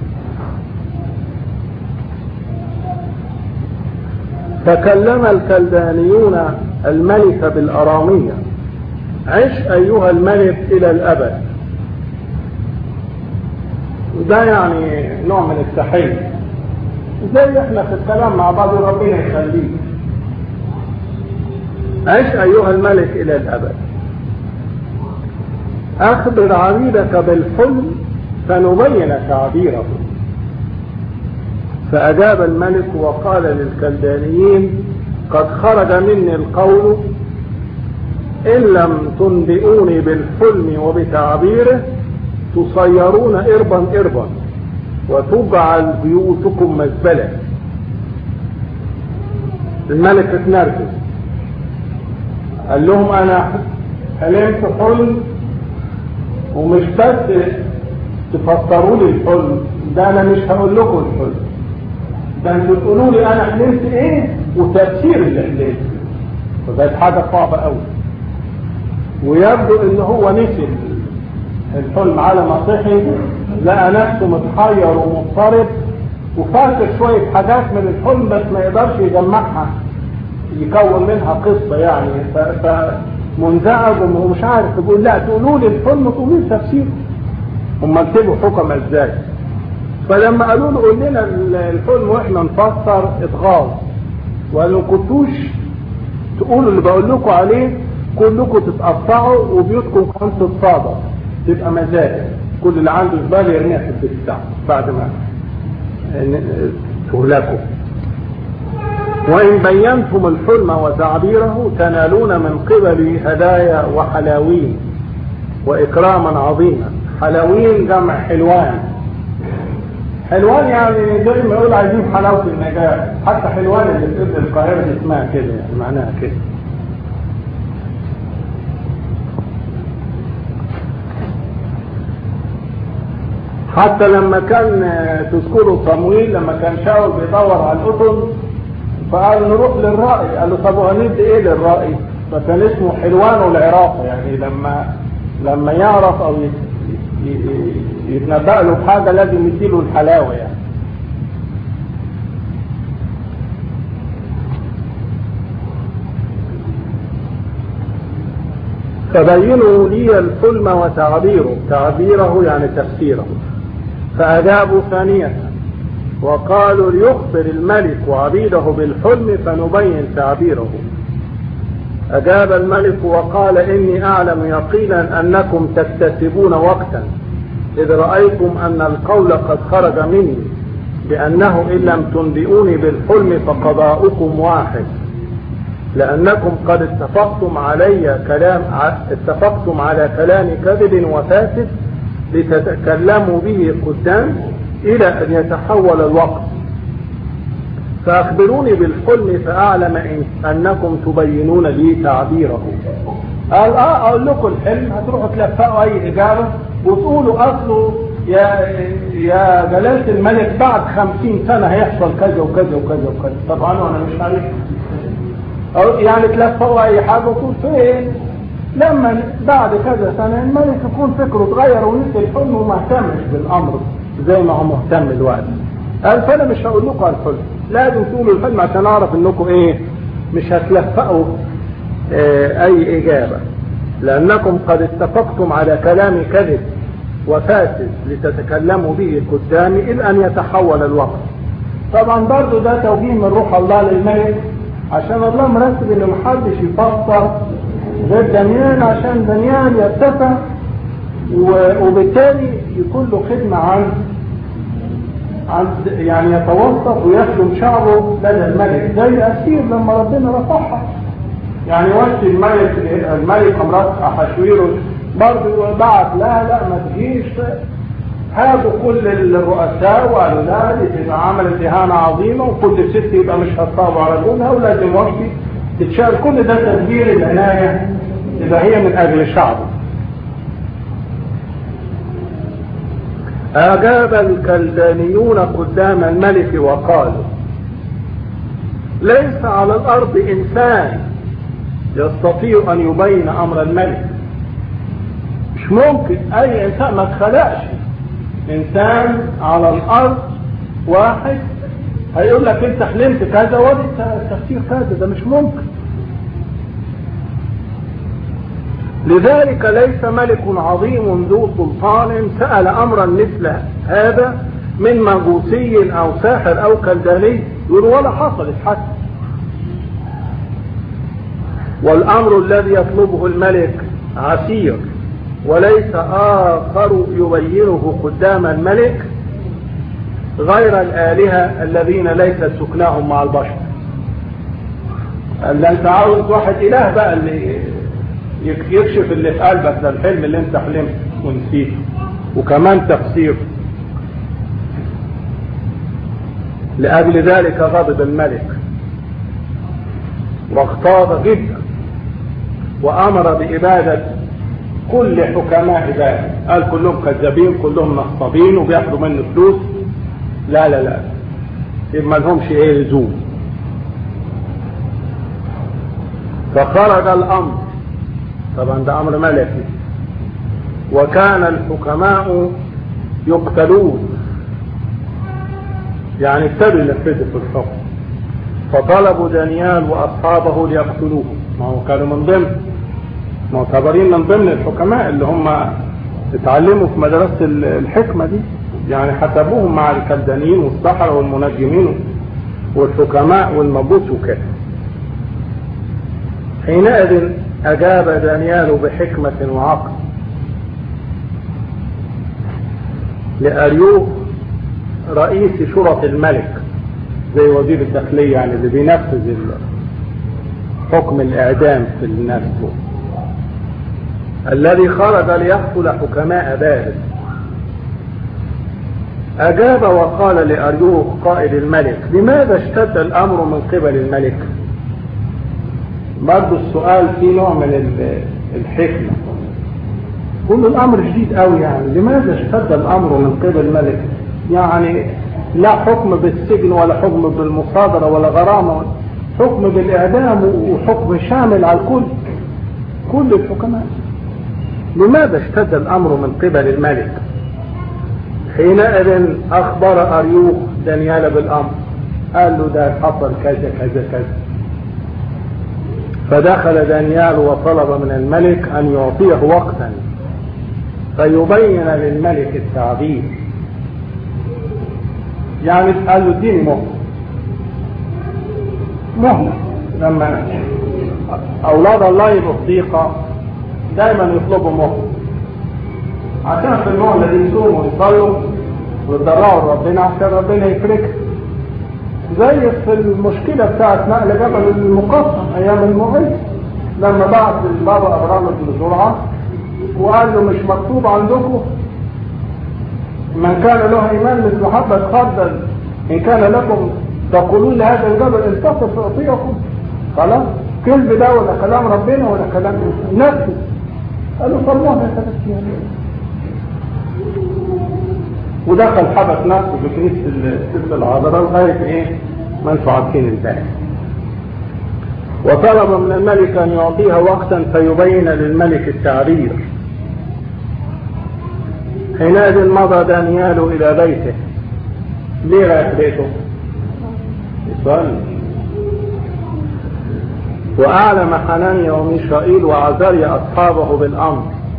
تكلم الكلدانيون الملك بالأرامية عش أيها الملك إلى الأبد ده يعني نوع من التحية زي احنا في الكلام مع بعض ربنا يخليك عش أيها الملك إلى الأبد أخبر عبيدك بالحلم فنبين تعبيره فأجاب الملك وقال للكلدانيين قد خرج مني القول إن لم تنبئوني بالحلم وبتعبيره تصيرون إربا إربا وتجعل بيوتكم مزبلة الملك اتنرفز قال لهم أنا حلمت حلم ومش بس تفسروا لي الحلم ده أنا مش هقول لكم الحلم ده انتوا تقولوا لي انا حلمت ايه وتفسير اللي حلمت فبقت حاجه صعبه قوي ويبدو ان هو نسي الحلم على ما صحي لقى نفسه متحير ومضطرب وفاكر شويه حاجات من الحلم بس ما يقدرش يجمعها يكون منها قصه يعني فمنزعج ومش عارف يقول لا تقولوا لي الحلم تقولوا لي تفسير هم اكتبوا حكم ازاي فلما قالوا له قول لنا الحلم واحنا نفسر اتغاظ وقالوا كنتوش تقولوا اللي بقول لكم عليه كلكم تتقطعوا وبيوتكم كمان تتصادر تبقى مزاج كل اللي عنده زباله يرميها في البيت بتاعه بعد ما تهلكوا وإن بينتم الحلم وتعبيره تنالون من قبل هدايا وحلاوين وإكراما عظيما حلاوين جمع حلوان حلوان يعني زي ما يقول عايزين حلاوة النجاة حتى حلوان اللي في ابن القاهرة دي اسمها كده يعني معناها كده حتى لما كان تذكروا صمويل لما كان شاول بيدور على القطن فقال نروح للرائي قال له طب وهندي ايه للرائي فكان اسمه حلوان العراق يعني لما لما يعرف او يتنبأ له بحاجة لازم يديله الحلاوة يعني فبينوا لي الحلم وتعبيره تعبيره يعني تفسيره فأجابوا ثانية وقالوا ليخبر الملك وعبيده بالحلم فنبين تعبيره أجاب الملك وقال إني أعلم يقينا أنكم تكتسبون وقتا إذ رأيتم أن القول قد خرج مني بأنه إن لم تنبئوني بالحلم فقضاؤكم واحد لأنكم قد اتفقتم علي كلام اتفقتم على كلام كذب وفاسد لتتكلموا به قدام إلى أن يتحول الوقت فأخبروني بالحلم فأعلم إن أنكم تبينون لي تعبيره قال اه اقول لكم الحلم هتروحوا تلفقوا اي اجابه وتقولوا اصله يا يا جلاله الملك بعد خمسين سنه هيحصل كذا وكذا وكذا وكذا طبعا انا مش عارف أو يعني تلفقوا اي حاجه وتقول فين لما بعد كذا سنه الملك يكون فكره اتغير ونسي الحلم وما اهتمش بالامر زي ما هو مهتم دلوقتي قال فانا مش هقول لكم على الحلم لازم تقولوا الحلم عشان اعرف انكم ايه مش هتلفقوا اه اي اجابة لانكم قد اتفقتم على كلام كذب وفاسد لتتكلموا به قدامي الى ان يتحول الوقت طبعا برضو ده توجيه من روح الله للملك عشان الله مرتب ان محدش يفسر غير دانيال عشان دانيال يرتفع وبالتالي يكون له خدمة عن عن يعني يتوسط ويخدم شعبه لدى الملك زي أسير لما ربنا رفعها يعني وقت الملك الملك امرأة أحشويروس برضه بعت لا لا ما تجيش هاتوا كل الرؤساء وقالوا لا دي تبقى عملت إهانة عظيمة وكل ست يبقى مش هتصاب على جوزها ولازم وقتي تتشال كل ده تدبير العناية تبقى هي من أجل شعبه أجاب الكلدانيون قدام الملك وقالوا ليس على الأرض إنسان يستطيع أن يبين أمر الملك مش ممكن أي إنسان ما اتخلقش إنسان على الأرض واحد هيقول لك أنت حلمت كذا ودي التفسير كذا ده مش ممكن لذلك ليس ملك عظيم ذو سلطان سأل أمرا مثل هذا من مجوسي أو ساحر أو كلداني يقول ولا حصلت حتى والأمر الذي يطلبه الملك عسير وليس آخر يبينه قدام الملك غير الآلهة الذين ليست سكناهم مع البشر اللي انت عاوز واحد إله بقى اللي يكشف اللي في قلبك ده الحلم اللي انت حلمت ونسيته وكمان تفسيره لأجل ذلك غضب الملك واغتاظ جدا وأمر بإبادة كل حكماء ذلك قال كلهم كذابين كلهم نصابين وبياخدوا منه فلوس لا لا لا ما لهمش ايه لزوم فخرج الامر طبعا ده امر ملكي وكان الحكماء يقتلون يعني ابتدوا ينفذوا في الحكم فطلبوا دانيال واصحابه ليقتلوه ما هو كانوا من ضمن معتبرين من ضمن الحكماء اللي هم اتعلموا في مدرسة الحكمة دي يعني حسبوهم مع الكلدانيين والسحرة والمنجمين والحكماء والمبوس وكده حينئذ أجاب دانيال بحكمة وعقل لأريوه رئيس شرط الملك زي وزير الداخلية يعني اللي بينفذ حكم الإعدام في الناس الذي خرج ليقتل حكماء بارد أجاب وقال لأريوه قائد الملك لماذا اشتد الأمر من قبل الملك برضو السؤال فيه نوع من الحكمة كل الأمر شديد قوي يعني لماذا اشتد الأمر من قبل الملك يعني لا حكم بالسجن ولا حكم بالمصادرة ولا غرامة حكم بالإعدام وحكم شامل على الكل كل الحكماء لماذا اشتد الأمر من قبل الملك حينئذ أخبر أريوخ دانيال بالأمر قال له ده حصل كذا كذا كذا فدخل دانيال وطلب من الملك أن يعطيه وقتا فيبين للملك التعبير يعني قال له اديني مهلة مهلة لما أولاد الله يبقوا صديقة دايما يطلبوا مهلة عشان في المهلة دي يصوموا ويصلوا ويتضرعوا ربنا عشان ربنا يفرجها زي في المشكلة بتاعت نقل جبل المقطم أيام المغيث لما بعت البابا أبرام بن زرعة وقال له مش مكتوب عندكم من كان له إيمان مثل حبة خردل إن كان لكم تقولون لهذا الجبل انتصر فأعطيكم خلاص كذب ده ولا كلام ربنا ولا كلام نفسه قالوا صلوها ثلاث أيام ودخل حبس نفسه في كنيسة الست العذراء لغاية ايه؟ ما انتوا عارفين الباقي. وطلب من الملك ان يعطيها وقتا فيبين للملك التعبير. حينئذ مضى دانيال الى بيته. ليه رايح بيته؟ يصلي. وأعلم حنانيا وميشائيل وعزاريا أصحابه بالأمر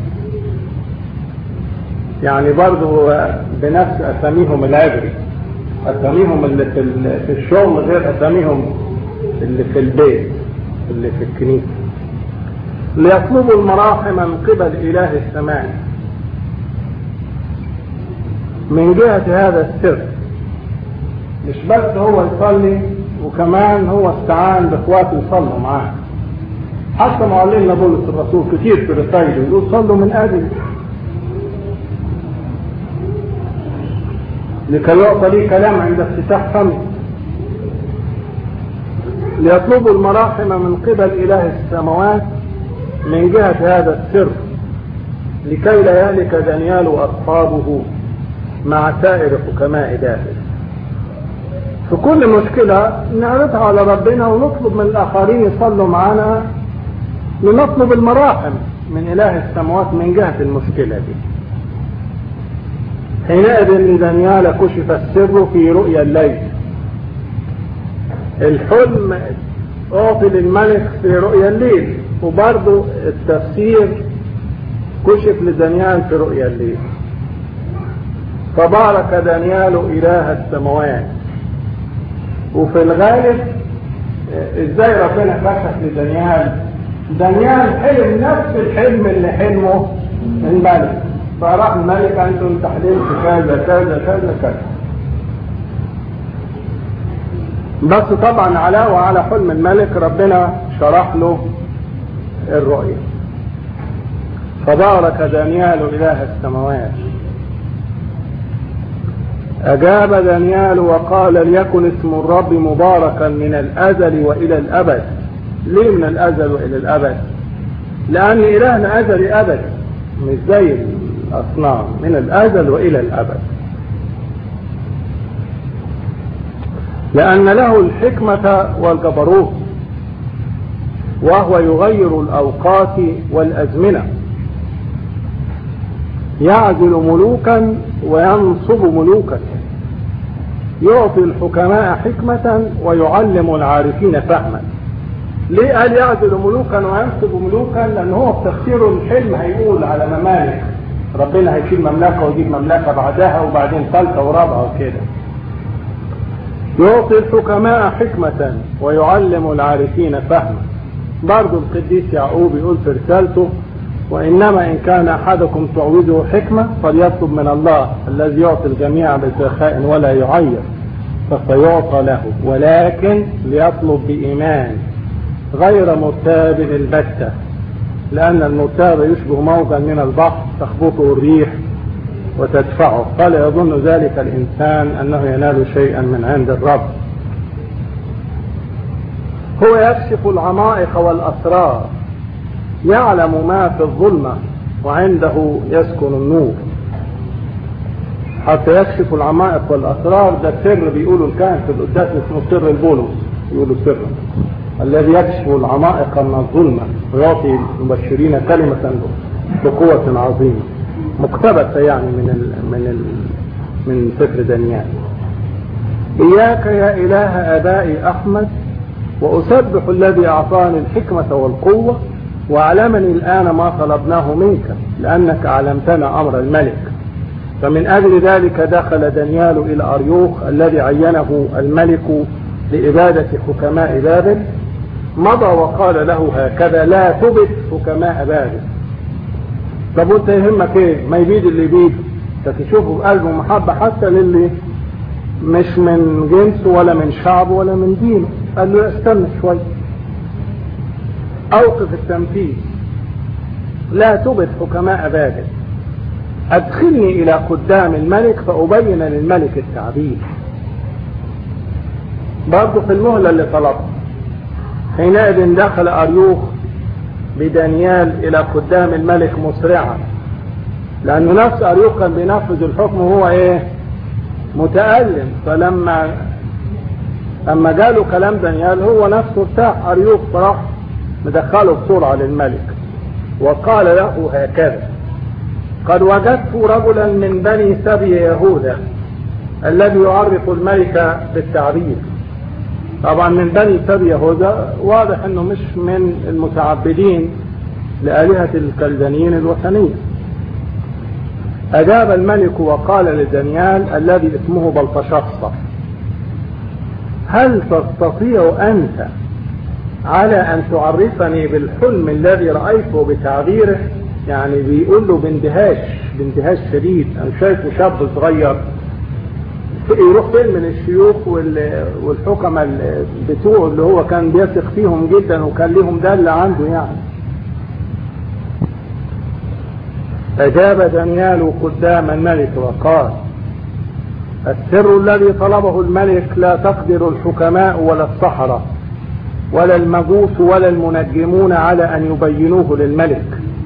يعني برضه هو بنفس اساميهم العبري اساميهم اللي في, في الشغل غير اساميهم اللي في البيت اللي في الكنيسه ليطلبوا المراحم من قبل اله السماء من جهة هذا السر مش بس هو يصلي وكمان هو استعان باخواته يصلوا معاه حتى معلمنا بولس الرسول كتير في رسائله يقول صلوا من اجل لكي يعطى لي كلام عند افتتاح فمي ليطلبوا المراحم من قبل إله السماوات من جهة هذا السر لكي لا يهلك دانيال وأصحابه مع سائر حكماء داخل في كل مشكلة نعرضها على ربنا ونطلب من الآخرين يصلوا معنا لنطلب المراحم من إله السماوات من جهة المشكلة دي حينئذ لدانيال كشف السر في رؤيا الليل الحلم أعطي للملك في رؤيا الليل وبرضه التفسير كشف لدانيال في رؤيا الليل فبارك دانيال إله السماوات وفي الغالب ازاي ربنا كشف لدانيال دانيال حلم نفس الحلم اللي حلمه الملك فراح الملك انتم تحليلت كذا كذا كذا كذا بس طبعا علاوة على حلم الملك ربنا شرح له الرؤية فبارك دانيال إله السماوات أجاب دانيال وقال ليكن اسم الرب مباركا من الأزل وإلى الأبد ليه من الأزل وإلى الأبد لأن إلهنا أزلي أبد مش زي الأصنام من الأزل وإلى الأبد لأن له الحكمة والجبروت وهو يغير الأوقات والأزمنة يعزل ملوكا وينصب ملوكا يعطي الحكماء حكمة ويعلم العارفين فهما ليه قال يعزل ملوكا وينصب ملوكا لأن هو في تفسير الحلم هيقول على ممالك ربنا هيشيل مملكة ويجيب مملكة بعدها وبعدين ثالثة ورابعة وكده يعطي الحكماء حكمة ويعلم العارفين فهما برضو القديس يعقوب يقول في رسالته وإنما إن كان أحدكم تعوزه حكمة فليطلب من الله الذي يعطي الجميع بسخاء ولا يعير فسيعطى له ولكن ليطلب بإيمان غير مرتاب البتة لأن المرتاب يشبه موجا من البحر تخبطه الريح وتدفعه فلا يظن ذلك الإنسان أنه ينال شيئا من عند الرب هو يكشف العمائق والأسرار يعلم ما في الظلمة وعنده يسكن النور حتى يكشف العمائق والأسرار ده سر بيقولوا الكاهن في القداس اسمه سر البولس يقولوا سر الذي يكشف العمائق من الظلمة ويعطي المبشرين كلمة بقوة عظيمة مقتبسة يعني من ال من ال من سفر دانيال إياك يا إله آبائي أحمد وأسبح الذي أعطاني الحكمة والقوة وأعلمني الآن ما طلبناه منك لأنك علمتنا أمر الملك فمن أجل ذلك دخل دانيال إلى أريوخ الذي عينه الملك لإبادة حكماء بابل مضى وقال له هكذا لا تبت حكماء بابل طب وانت يهمك ايه ما يبيد اللي يبيد فتشوفه بقلبه محبة حتى للي مش من جنسه ولا من شعبه ولا من دينه قال له استنى شوية اوقف التنفيذ لا تبت حكماء بابل ادخلني الى قدام الملك فابين للملك التعبير برضه في المهلة اللي طلبها حينئذ دخل أريوخ بدانيال إلى قدام الملك مسرعا لأنه نفس أريوخ كان بينفذ الحكم وهو إيه متألم فلما لما جاله كلام دانيال هو نفسه ارتاح أريوخ فراح مدخله بسرعة للملك وقال له هكذا قد وجدت رجلا من بني سبي يهوذا الذي يعرف الملك بالتعريف طبعا من بني سبي يهوذا واضح انه مش من المتعبدين لآلهة الكلدانيين الوثنية أجاب الملك وقال لدانيال الذي اسمه بلطشصة هل تستطيع أنت على أن تعرفني بالحلم الذي رأيته بتعبيره يعني بيقول له باندهاش باندهاش شديد أنا شايفه شاب صغير يروح فين من الشيوخ والحكمة بتوعه اللي هو كان بيثق فيهم جدا وكان لهم ده اللي عنده يعني أجاب دانيال قدام الملك وقال السر الذي طلبه الملك لا تقدر الحكماء ولا السحرة ولا المجوس ولا المنجمون على أن يبينوه للملك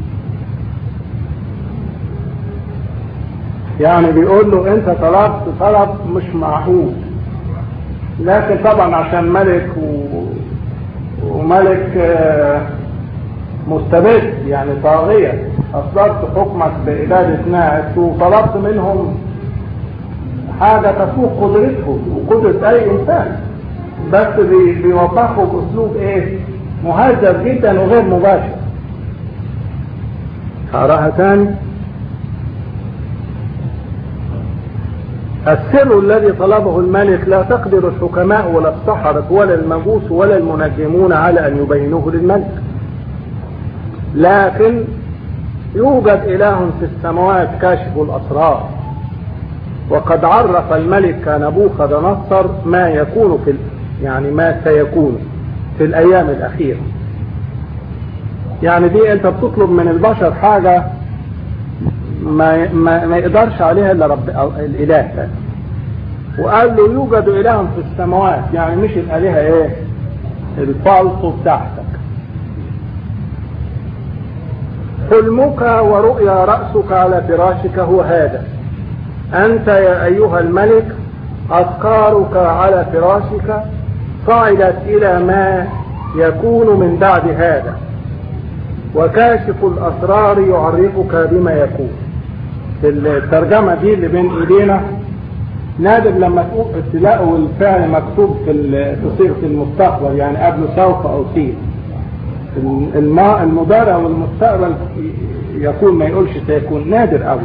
يعني بيقول له انت طلبت طلب مش معقول لكن طبعا عشان ملك و... وملك مستبد يعني طاغية أصدرت حكمك بإبادة ناس وطلبت منهم حاجة تفوق قدرتهم وقدرة أي إنسان بس بي... بيوضحوا بأسلوب إيه مهذب جدا وغير مباشر هقراها تاني السر الذي طلبه الملك لا تقدر الحكماء ولا السحرة ولا المجوس ولا المنجمون على أن يبينوه للملك لكن يوجد إله في السماوات كاشف الأسرار وقد عرف الملك نبوخذ نصر ما يكون في يعني ما سيكون في الأيام الأخيرة يعني دي أنت بتطلب من البشر حاجة ما, ما, ما يقدرش عليها الا رب الاله ده وقال له يوجد اله في السماوات يعني مش الالهه ايه الفالصو بتاعتك حلمك ورؤيا رأسك على فراشك هو هذا أنت يا أيها الملك أفكارك على فراشك صعدت إلى ما يكون من بعد هذا وكاشف الأسرار يعرفك بما يكون في الترجمة دي اللي بين ايدينا نادر لما تلاقوا الفعل مكتوب في في صيغة المستقبل يعني قبله سوف او سين الماء المضارع والمستقبل يكون ما يقولش سيكون نادر قوي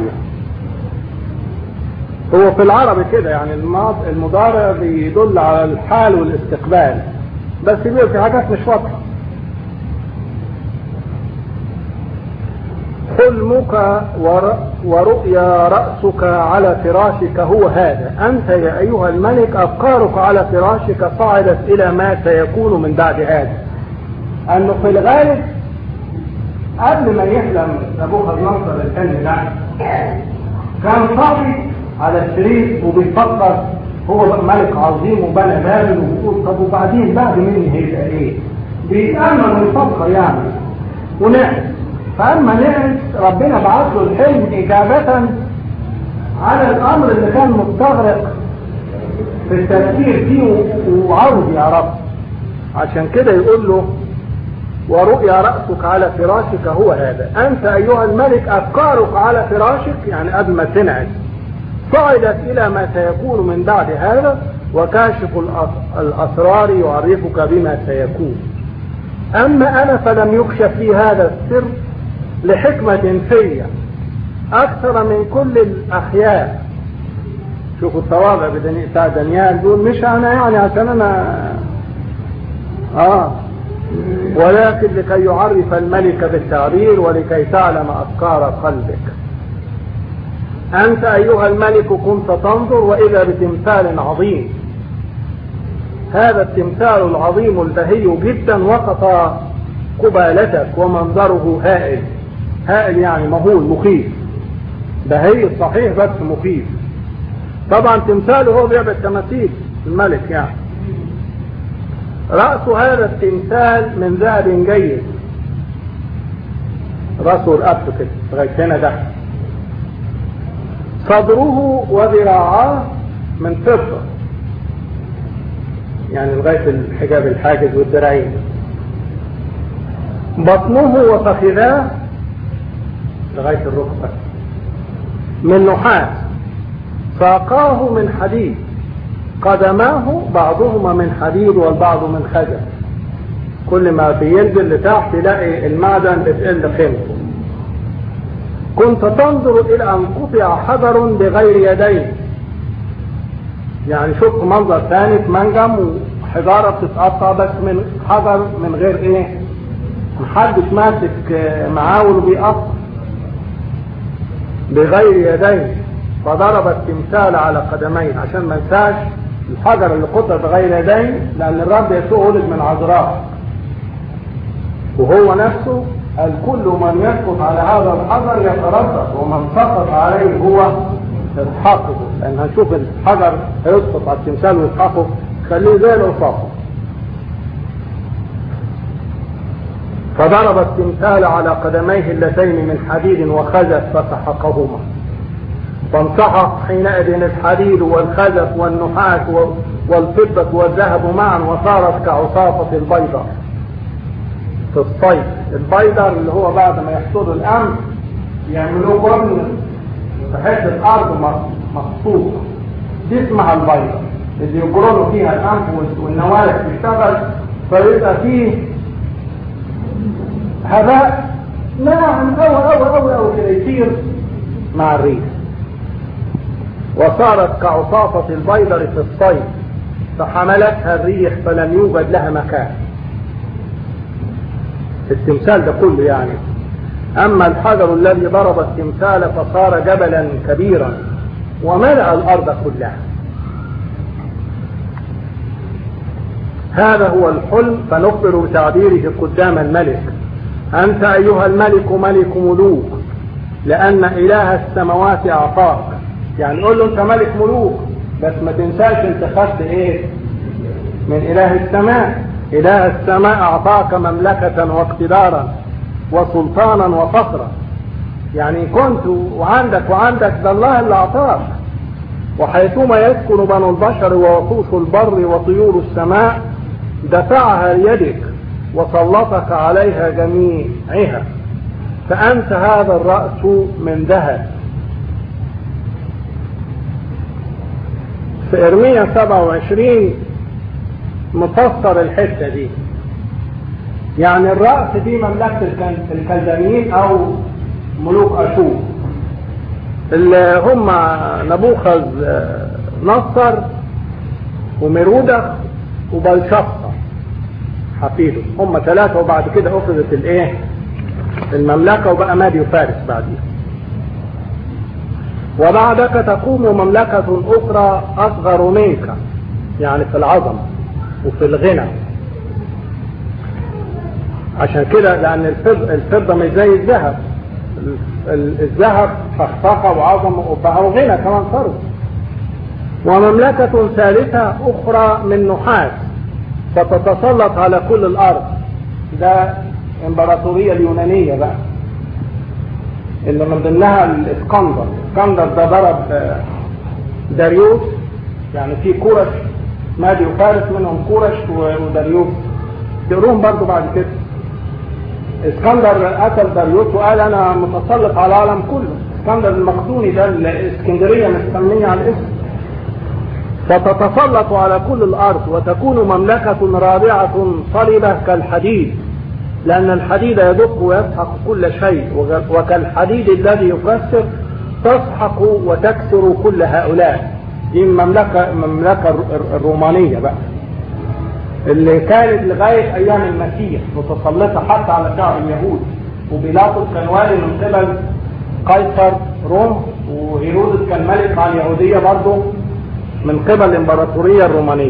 هو في العربي كده يعني المضارع بيدل على الحال والاستقبال بس بيبقى في حاجات مش واضحه حلمك ورؤيا رأسك على فراشك هو هذا أنت يا أيها الملك أفكارك على فراشك صعدت إلى ما سيكون من بعد هذا أنه في الغالب قبل ما يحلم أبوها نصر الفن ده كان صاحي على السرير وبيفكر هو ملك عظيم وبنى بابل وبيقول طب وبعدين بعد مني هيبقى ايه؟ بيتأمل ويفكر يعني ونعم فأما نعم ربنا بعث له الحلم إجابة على الأمر اللي كان مستغرق في التفكير فيه وعاوز يعرفه عشان كده يقول له ورؤيا رأسك على فراشك هو هذا أنت أيها الملك أفكارك على فراشك يعني قبل ما تنعس صعدت إلى ما سيكون من بعد هذا وكاشف الأسرار يعرفك بما سيكون أما أنا فلم يكشف لي هذا السر لحكمة فيا أكثر من كل الأخيار شوفوا التواضع بتاع دانيال دول مش أنا يعني عشان أنا آه ولكن لكي يعرف الملك بالتعبير ولكي تعلم أفكار قلبك أنت أيها الملك كنت تنظر وإذا بتمثال عظيم هذا التمثال العظيم البهي جدا وقف قبالتك ومنظره هائل هائل يعني مهول مخيف بهي صحيح بس مخيف طبعا تمثاله هو بيعبد تماثيل الملك يعني رأس هذا التمثال من ذهب جيد رأسه رقبته كده لغاية هنا ده صدره وذراعاه من فضة يعني لغاية الحجاب الحاجز والذراعين بطنه وفخذاه لغاية الركبة من نحاس ساقاه من حديد قدماه بعضهما من حديد والبعض من خزف كل ما بينزل لتحت تلاقي المعدن بتقل قيمته كنت تنظر الى ان قطع حجر بغير يدين يعني شفت منظر ثاني في منجم وحجاره بتتقطع بس من حجر من غير ايه محدش ماسك معاول بيقطع بغير يدين فضرب التمثال على قدمين عشان ما انساش الحجر اللي قطع بغير يدين لان الرب يسوع ولد من عذراء وهو نفسه قال كل من يسقط على هذا الحجر يتردد ومن سقط عليه هو يسحقه لان هنشوف الحجر هيسقط على التمثال ويسحقه خليه زي الرصاصه فضرب التمثال على قدميه اللتين من حديد وخزف فسحقهما فانسحق حينئذ الحديد والخزف والنحاس والفضة والذهب معا وصارت كعصافة البيضة في الصيف البيضة اللي هو بعد ما يحصدوا الأمن يعملوه بطن في حتة أرض مخصوصة دي اسمها البيضة اللي يجرنوا فيها الأنف والنوارك تشتغل فيبقى فيه هباء ناعم أوي أوي أوي أوي كده يطير مع الريح وصارت كعصافة البيضر في الصيف فحملتها الريح فلم يوجد لها مكان التمثال ده كله يعني أما الحجر الذي ضرب التمثال فصار جبلا كبيرا وملأ الأرض كلها هذا هو الحلم فنخبر بتعبيره قدام الملك أنت أيها الملك ملك ملوك لأن إله السماوات أعطاك يعني قول له أنت ملك ملوك بس ما تنساش أنت خدت إيه من إله السماء إله السماء أعطاك مملكة واقتدارا وسلطانا وفخرا يعني كنت وعندك وعندك ده الله اللي أعطاك وحيثما يسكن بنو البشر ووحوش البر وطيور السماء دفعها ليدك وسلطك عليها جميعها فأنت هذا الرأس من ذهب في إرمية 27 مفسر الحتة دي يعني الرأس دي مملكة الكلدانيين أو ملوك أشور اللي هم نبوخذ نصر وميرودخ وبلشفة حفيده هم ثلاثة وبعد كده أخذت الإيه المملكة وبقى مادي وفارس بعديها وبعدك تقوم مملكة أخرى أصغر منك يعني في العظمة وفي الغنى عشان كده لأن الفضة, الفضة مش زي الذهب الذهب فخفقة وعظمة وبقى وغنى كمان صاروا ومملكة ثالثة أخرى من نحاس فتتسلط على كل الأرض ده الإمبراطورية اليونانية بقى اللي من ضمنها الاسكندر الاسكندر ده ضرب داريوس يعني في كورش مادي وفارس منهم كورش وداريوس تقروهم برضو بعد كده اسكندر قتل داريوس وقال انا متسلط على العالم كله اسكندر المقدوني ده الاسكندريه مستنيه على الاسم فتتسلط على كل الارض وتكون مملكه رابعه صلبه كالحديد لان الحديد يدق ويسحق كل شيء وكالحديد الذي يكسر تسحق وتكسر كل هؤلاء دي المملكه المملكه الرومانيه بقى اللي كانت لغاية أيام المسيح متسلطة حتى على شعب اليهود وبيلاطس كان والي من قبل قيصر روم وهيرودس كان ملك على اليهودية برضه من قبل الإمبراطورية الرومانية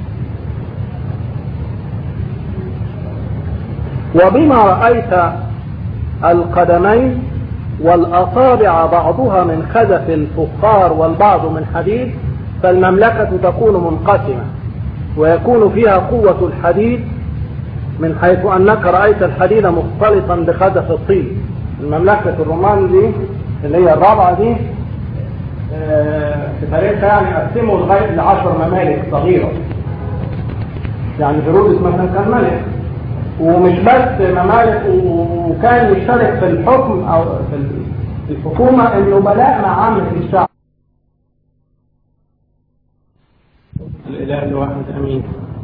وبما رأيت القدمين والأصابع بعضها من خزف الفخار والبعض من حديد فالمملكة تكون منقسمة ويكون فيها قوة الحديد من حيث أنك رأيت الحديد مختلطا بخزف الطين المملكة الرومان دي اللي هي الرابعة دي في تاريخها يعني قسموا لغاية لعشر ممالك صغيرة يعني هيرودس مثلا كان ملك ومش بس ممالك وكان يشترك في الحكم أو في الحكومة النبلاء مع عامة الشعب الإله الواحد أمين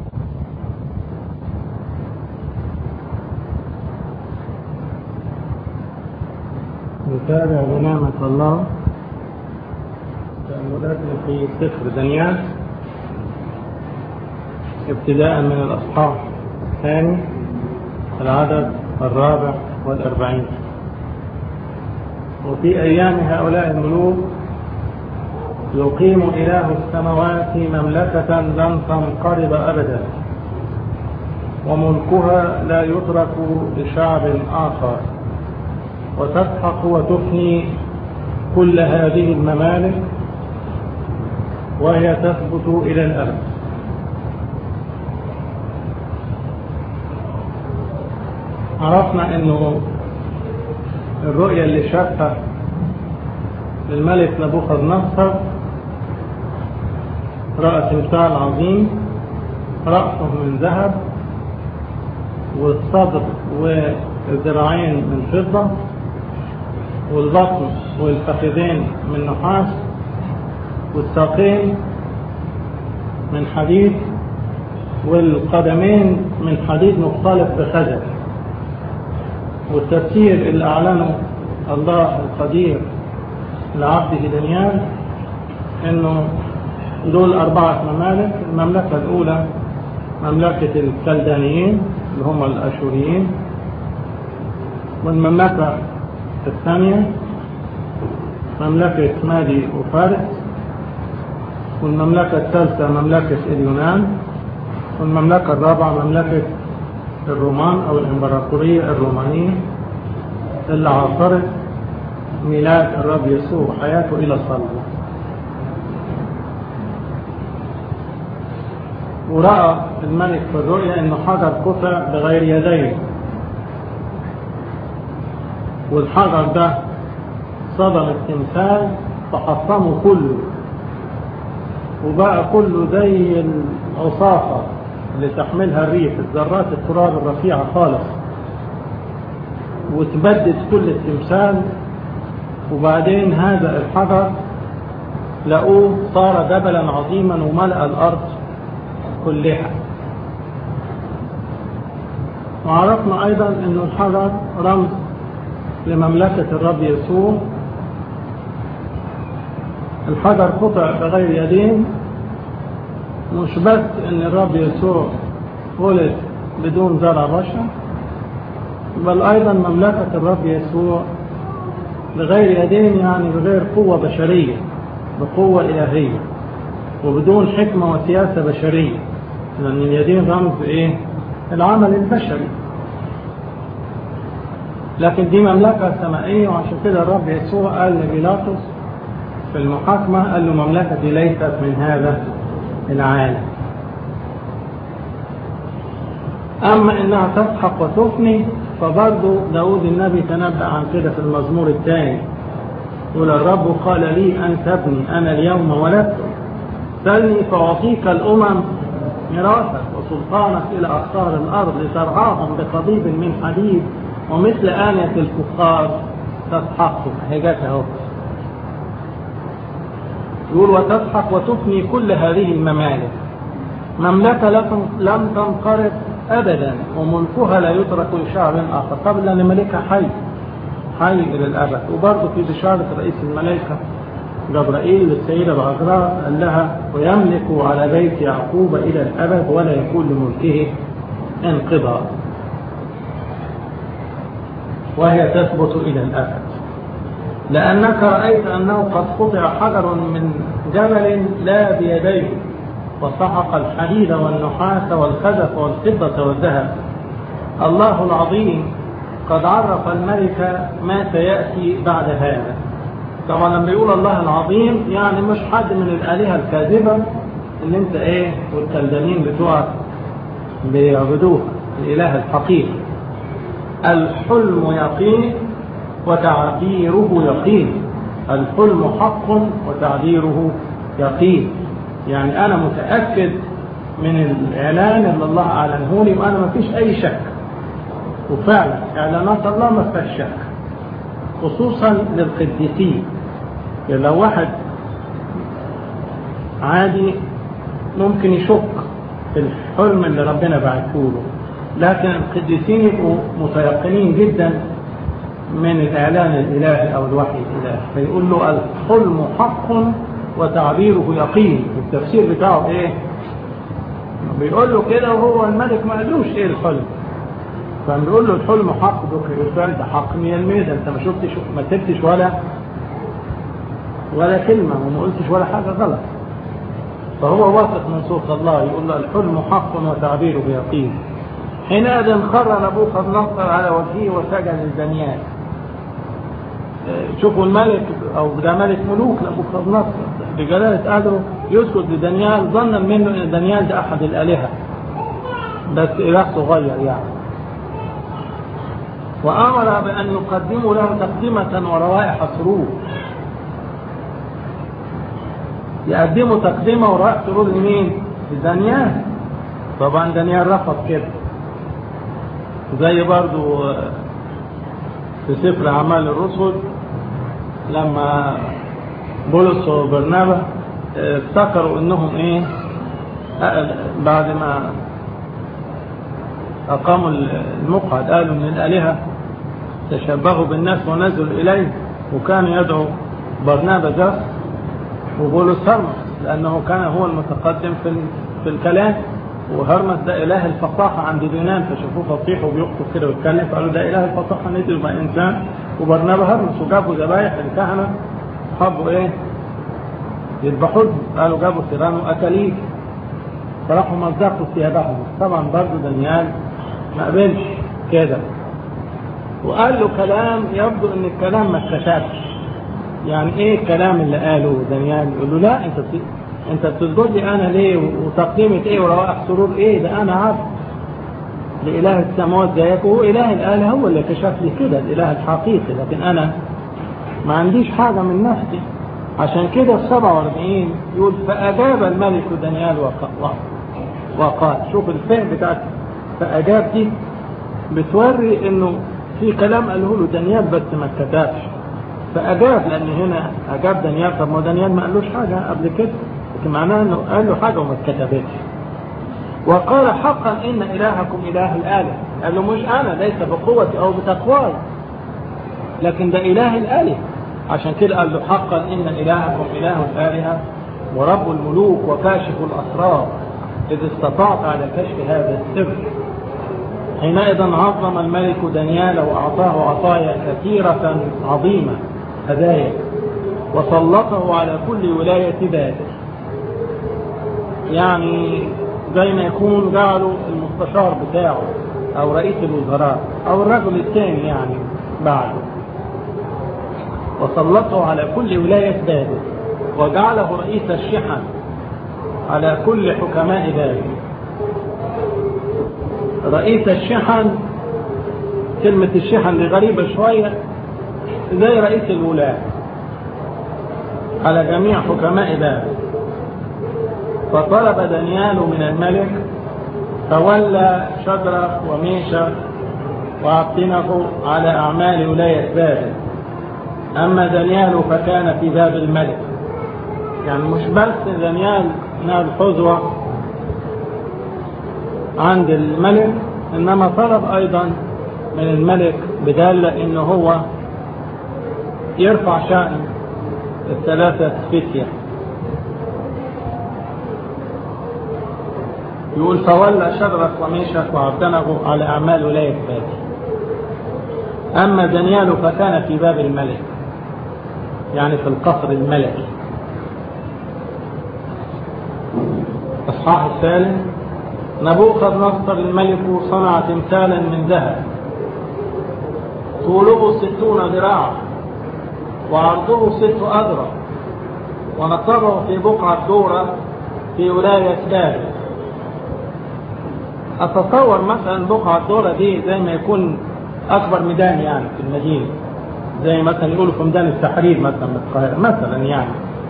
نتابع بنعمة الله تأملاتنا في سفر دانيال ابتداء من الأصحاح الثاني العدد الرابع والأربعين وفي أيام هؤلاء الملوك يقيم إله السماوات مملكة لن تنقرض أبدا وملكها لا يترك لشعب آخر وتسحق وتفني كل هذه الممالك وهي تثبت إلى الأبد عرفنا أنه الرؤية اللي شافها الملك نبوخذ نصر رأى تمثال عظيم رأسه من ذهب والصدر والذراعين من فضة والبطن والفخذين من نحاس والساقين من حديد والقدمين من حديد مختلط بخزف والتفسير اللي أعلنه الله القدير لعبده دانيال انه دول أربعة ممالك المملكة الأولى مملكة الكلدانيين اللي هم الأشوريين والمملكة الثانية مملكة مادي وفارس والمملكة الثالثة مملكة اليونان والمملكة الرابعة مملكة الرومان أو الإمبراطورية الرومانية اللي عاصرت ميلاد الرب يسوع حياته إلى الصلب ورأى الملك في الرؤيا أنه حجر قطع بغير يدين والحجر ده صدم التمثال فحطمه كله وبقى كله زي العصافة اللي تحملها الريح الذرات التراب الرفيعة خالص وتبدد كل التمثال وبعدين هذا الحجر لقوه صار جبلا عظيما وملأ الأرض كلها وعرفنا أيضا أن الحجر رمز لمملكة الرب يسوع الحجر قطع بغير يدين مش بس أن الرب يسوع ولد بدون زرع بشر بل أيضا مملكة الرب يسوع بغير يدين يعني بغير قوة بشرية بقوة إلهية وبدون حكمة وسياسة بشرية لأن اليدين رمز إيه؟ العمل البشري لكن دي مملكة سمائية وعشان كده الرب يسوع قال لبيلاطس في المحاكمة قال له مملكتي ليست من هذا العالم أما إنها تسحق وتفني فبرضه داود النبي تنبأ عن كده في المزمور الثاني يقول الرب قال لي أنت ابني أنا اليوم ولدت سلني فأعطيك الأمم ميراثك وسلطانك إلى أقطار الأرض لترعاهم بقضيب من حديد ومثل آنية الفخار تسحقه هي جت اهو يقول وتسحق وتفني كل هذه الممالك مملكة لم تنقرض أبدا وملكها لا يترك لشعب آخر قبل أن ملكها حي حي إلى الأبد وبرضه في بشارة رئيس الملائكة جبرائيل للسيدة العذراء قال لها ويملك على بيت يعقوب إلى الأبد ولا يكون لملكه انقضاء وهي تثبت إلى الأبد لأنك رأيت أنه قد قطع حجر من جبل لا بيديه وسحق الحديد والنحاس والخزف والفضة والذهب الله العظيم قد عرف الملك ما سيأتي بعد هذا طبعا لما يقول الله العظيم يعني مش حد من الآلهة الكاذبة اللي انت ايه والكلدانين بتوعك بيعبدوها الإله الحقيقي الحلم يقين وتعبيره يقين الحلم حق وتعبيره يقين يعني أنا متأكد من الإعلان اللي الله أعلنه لي وأنا ما فيش أي شك وفعلا إعلانات الله ما فيهاش شك خصوصا للقديسين يعني لو واحد عادي ممكن يشك في الحلم اللي ربنا بعته له لكن القديسين يبقوا متيقنين جدا من الإعلان الإلهي أو الوحي الإلهي فيقول له الحلم حق وتعبيره يقين التفسير بتاعه إيه بيقول له كده وهو الملك ما قالوش إيه الحلم فبيقول له الحلم حق يقول ده حق 100% ده انت ما شفتش ما سبتش ولا ولا كلمة وما قلتش ولا حاجة غلط فهو واثق من صوت الله يقول له الحلم حق وتعبيره يقين حينئذ خر نبوخذ نصر على وجهه وسجد للدنيال شوفوا الملك او ده ملك ملوك نبوخذ نصر بجلالة قدره يسجد لدانيال ظنا منه ان دانيال ده احد الالهه بس اله صغير يعني وامر بان يقدموا له تقدمه وروائح سرور يقدموا تقدمه وروائح سرور لمين؟ لدانيال طبعا دانيال رفض كده زي برضو في سفر أعمال الرسل لما بولس وبرنابا افتكروا انهم ايه بعد ما اقاموا المقعد قالوا ان الالهه تشبهوا بالناس ونزلوا اليه وكان يدعو برنابا جاس وبولس هرمس لانه كان هو المتقدم في في الكلام وهرمس ده اله الفصاحه عند اليونان فشافوه فصيح وبيخطب كده ويتكلم فقالوا ده اله الفصاحه نزل بقى انسان وبرنابا هرمس وجابوا ذبايح الكهنه حبوا ايه يذبحوا قالوا جابوا تيران واكاليل فراحوا مزقوا ثيابهم طبعا برضه دانيال ما قبلش كده وقال له كلام يبدو ان الكلام ما اتكتبش يعني ايه الكلام اللي قاله دانيال يقول له لا انت انت بتسجد لي انا ليه وتقديمة ايه وروائح سرور ايه ده انا عبد لإله السماوات زيك وهو إله الآلهة هو اللي كشف لي كده الإله الحقيقي لكن أنا ما عنديش حاجة من نفسي عشان كده السبعة واربعين يقول فأجاب الملك دانيال وقال شوف الفهم بتاعت فأجاب دي بتوري انه في كلام قاله له دانيال بس ما اتكتبش فأجاب لأن هنا أجاب دانيال طب ما دانيال ما قالوش حاجة قبل كده لكن معناه انه قال له حاجة وما اتكتبتش وقال حقا إن إلهكم إله الآلهة قال له مش أنا ليس بقوتي أو بتقواي لكن ده إله الآلهة عشان كده قال له حقا إن إلهكم إله الآلهة ورب الملوك وكاشف الأسرار إذ استطعت على كشف هذا السر حينئذ عظم الملك دانيال وأعطاه عطايا كثيرة عظيمة هدايا وسلطه على كل ولاية بابل يعني زي ما يكون جعله المستشار بتاعه أو رئيس الوزراء أو الرجل الثاني يعني بعده وسلطه على كل ولاية بابل وجعله رئيس الشحن على كل حكماء بابل رئيس الشحن كلمة الشحن دي غريبة شوية زي رئيس الولاة على جميع حكماء بابل فطلب دانيال من الملك فولى شدرخ وميشخ وأبطنه على أعمال ولاية بابل أما دانيال فكان في باب الملك يعني مش بس دانيال نال حظوة عند الملك إنما طلب أيضا من الملك بدالة إنه هو يرفع شأن الثلاثة فتية يقول فولى شرك وميشك وعبدنه على أعمال ولاية بابل أما دانيال فكان في باب الملك يعني في القصر الملكي الإصحاح الثالث نبوخذ نصر الملك صنع تمثالا من ذهب طوله ستون ذراعا وعرضه ست أذرع ونصبه في بقعة دورة في ولاية بابل أتصور مثلا بقعة دورة دي زي ما يكون أكبر ميدان يعني في المدينة زي مثلا يقولوا في ميدان التحرير مثلا من القاهرة مثلا يعني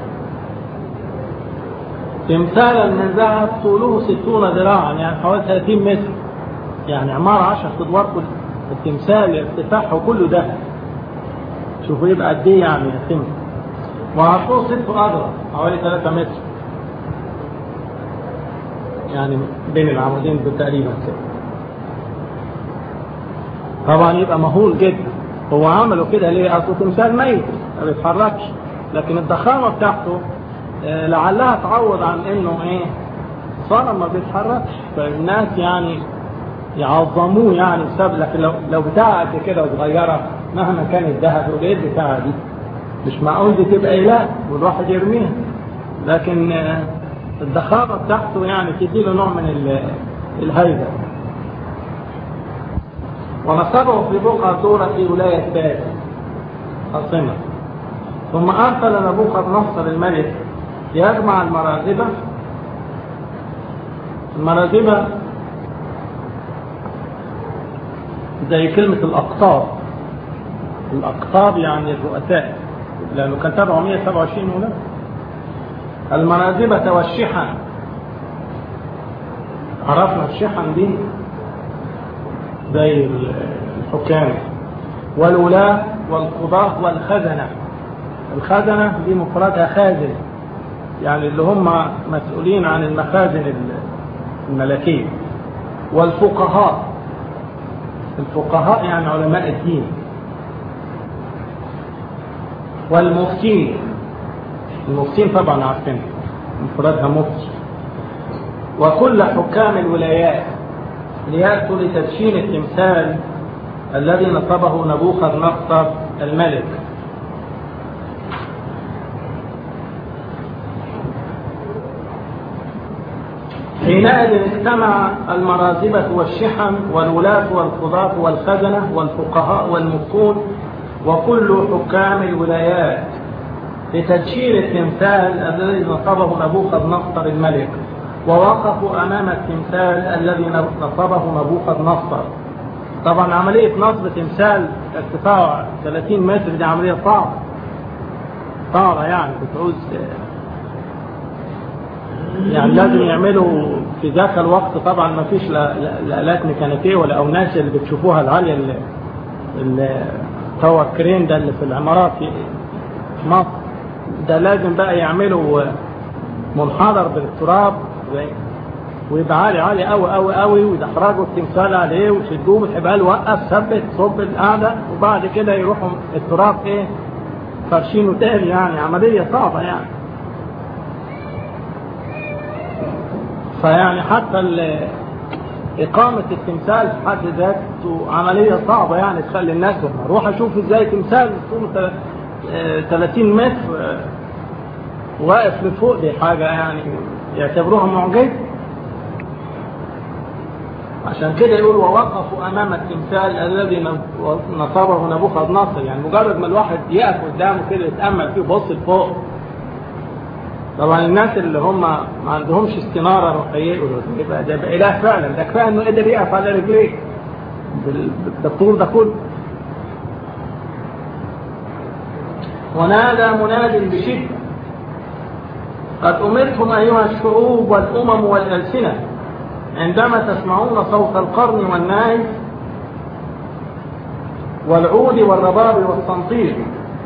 تمثالا من ذهب طوله ستون ذراعا يعني حوالي 30 متر يعني عمارة 10 أدوار كل التمثال ارتفاعه كله ده شوفوا يبقى قد ايه يعني يتم وعرضه ست أذرع حوالي 3 متر يعني بين العمودين تقريبا كده طبعا يبقى مهول جدا هو عمله كده ليه اصله تمثال ميت ما بيتحركش لكن الضخامه بتاعته آه لعلها تعوض عن انه ايه صار ما بيتحركش فالناس يعني يعظموه يعني بسبب لكن لو لو بتاعه كده صغيره مهما كان الذهب يقول ايه البتاعه دي مش معقول دي تبقى اله والواحد يرميها لكن آه الضخامة بتاعته يعني تديله نوع من الهيبة ونصبه في بقعة دورة في ولاية بابل عاصمة ثم أرسل نبوخذ نصر الملك يجمع المراغبة المراغبة زي كلمة الأقطاب الأقطاب يعني الرؤساء لأنه كان تبعه 127 ولاية المنازبة والشحن عرفنا الشحن دي زي الحكام والولاة والقضاة والخزنة الخزنة دي مفردها خازن يعني اللي هم مسؤولين عن المخازن الملكية والفقهاء الفقهاء يعني علماء الدين والمفتين المفتين طبعا عارفين مفردها مفتي وكل حكام الولايات ليأتوا لتدشين التمثال الذي نصبه نبوخذ نصر الملك حينئذ اجتمع المرازبة والشحم والولاة والقضاة والخزنة والفقهاء والمفتون وكل حكام الولايات لتدشير التمثال الذي نصبه نبوخذ نصر الملك ووقفوا أمام التمثال الذي نصبه نبوخذ نصر طبعا عملية نصب تمثال ارتفاعه 30 متر دي عملية صعبة صعبة يعني بتعوز يعني لازم يعملوا في ذاك الوقت طبعا ما فيش لا لا آلات ميكانيكية ولا أوناش اللي بتشوفوها العالية اللي, اللي تاور كرين ده اللي في العمارات في مصر ده لازم بقى يعملوا منحدر بالتراب ويبقى عالي عالي قوي قوي قوي ويدحرجوا التمثال عليه ويشدوه بالحبال وقف ثبت صب القعده وبعد كده يروحوا التراب ايه فرشينه تاني يعني عمليه صعبه يعني فيعني حتى إقامة التمثال في حد ذاته عملية صعبة يعني تخلي الناس روح أشوف إزاي تمثال طوله 30 متر واقف لفوق دي حاجة يعني يعتبروها معجزة عشان كده يقول ووقفوا أمام التمثال الذي نصبه نبوخذ نصر يعني مجرد ما الواحد يقف قدامه كده يتأمل فيه يبص لفوق طبعا الناس اللي هم ما عندهمش استنارة روحية يقولوا يبقى ده يبقى إله فعلا ده كفاية إنه قدر يقف على رجليه بالطول ده كله ونادى مناد بشدة قد أمرتم أيها الشعوب والأمم والألسنة عندما تسمعون صوت القرن والناي والعود والرباب والصنطير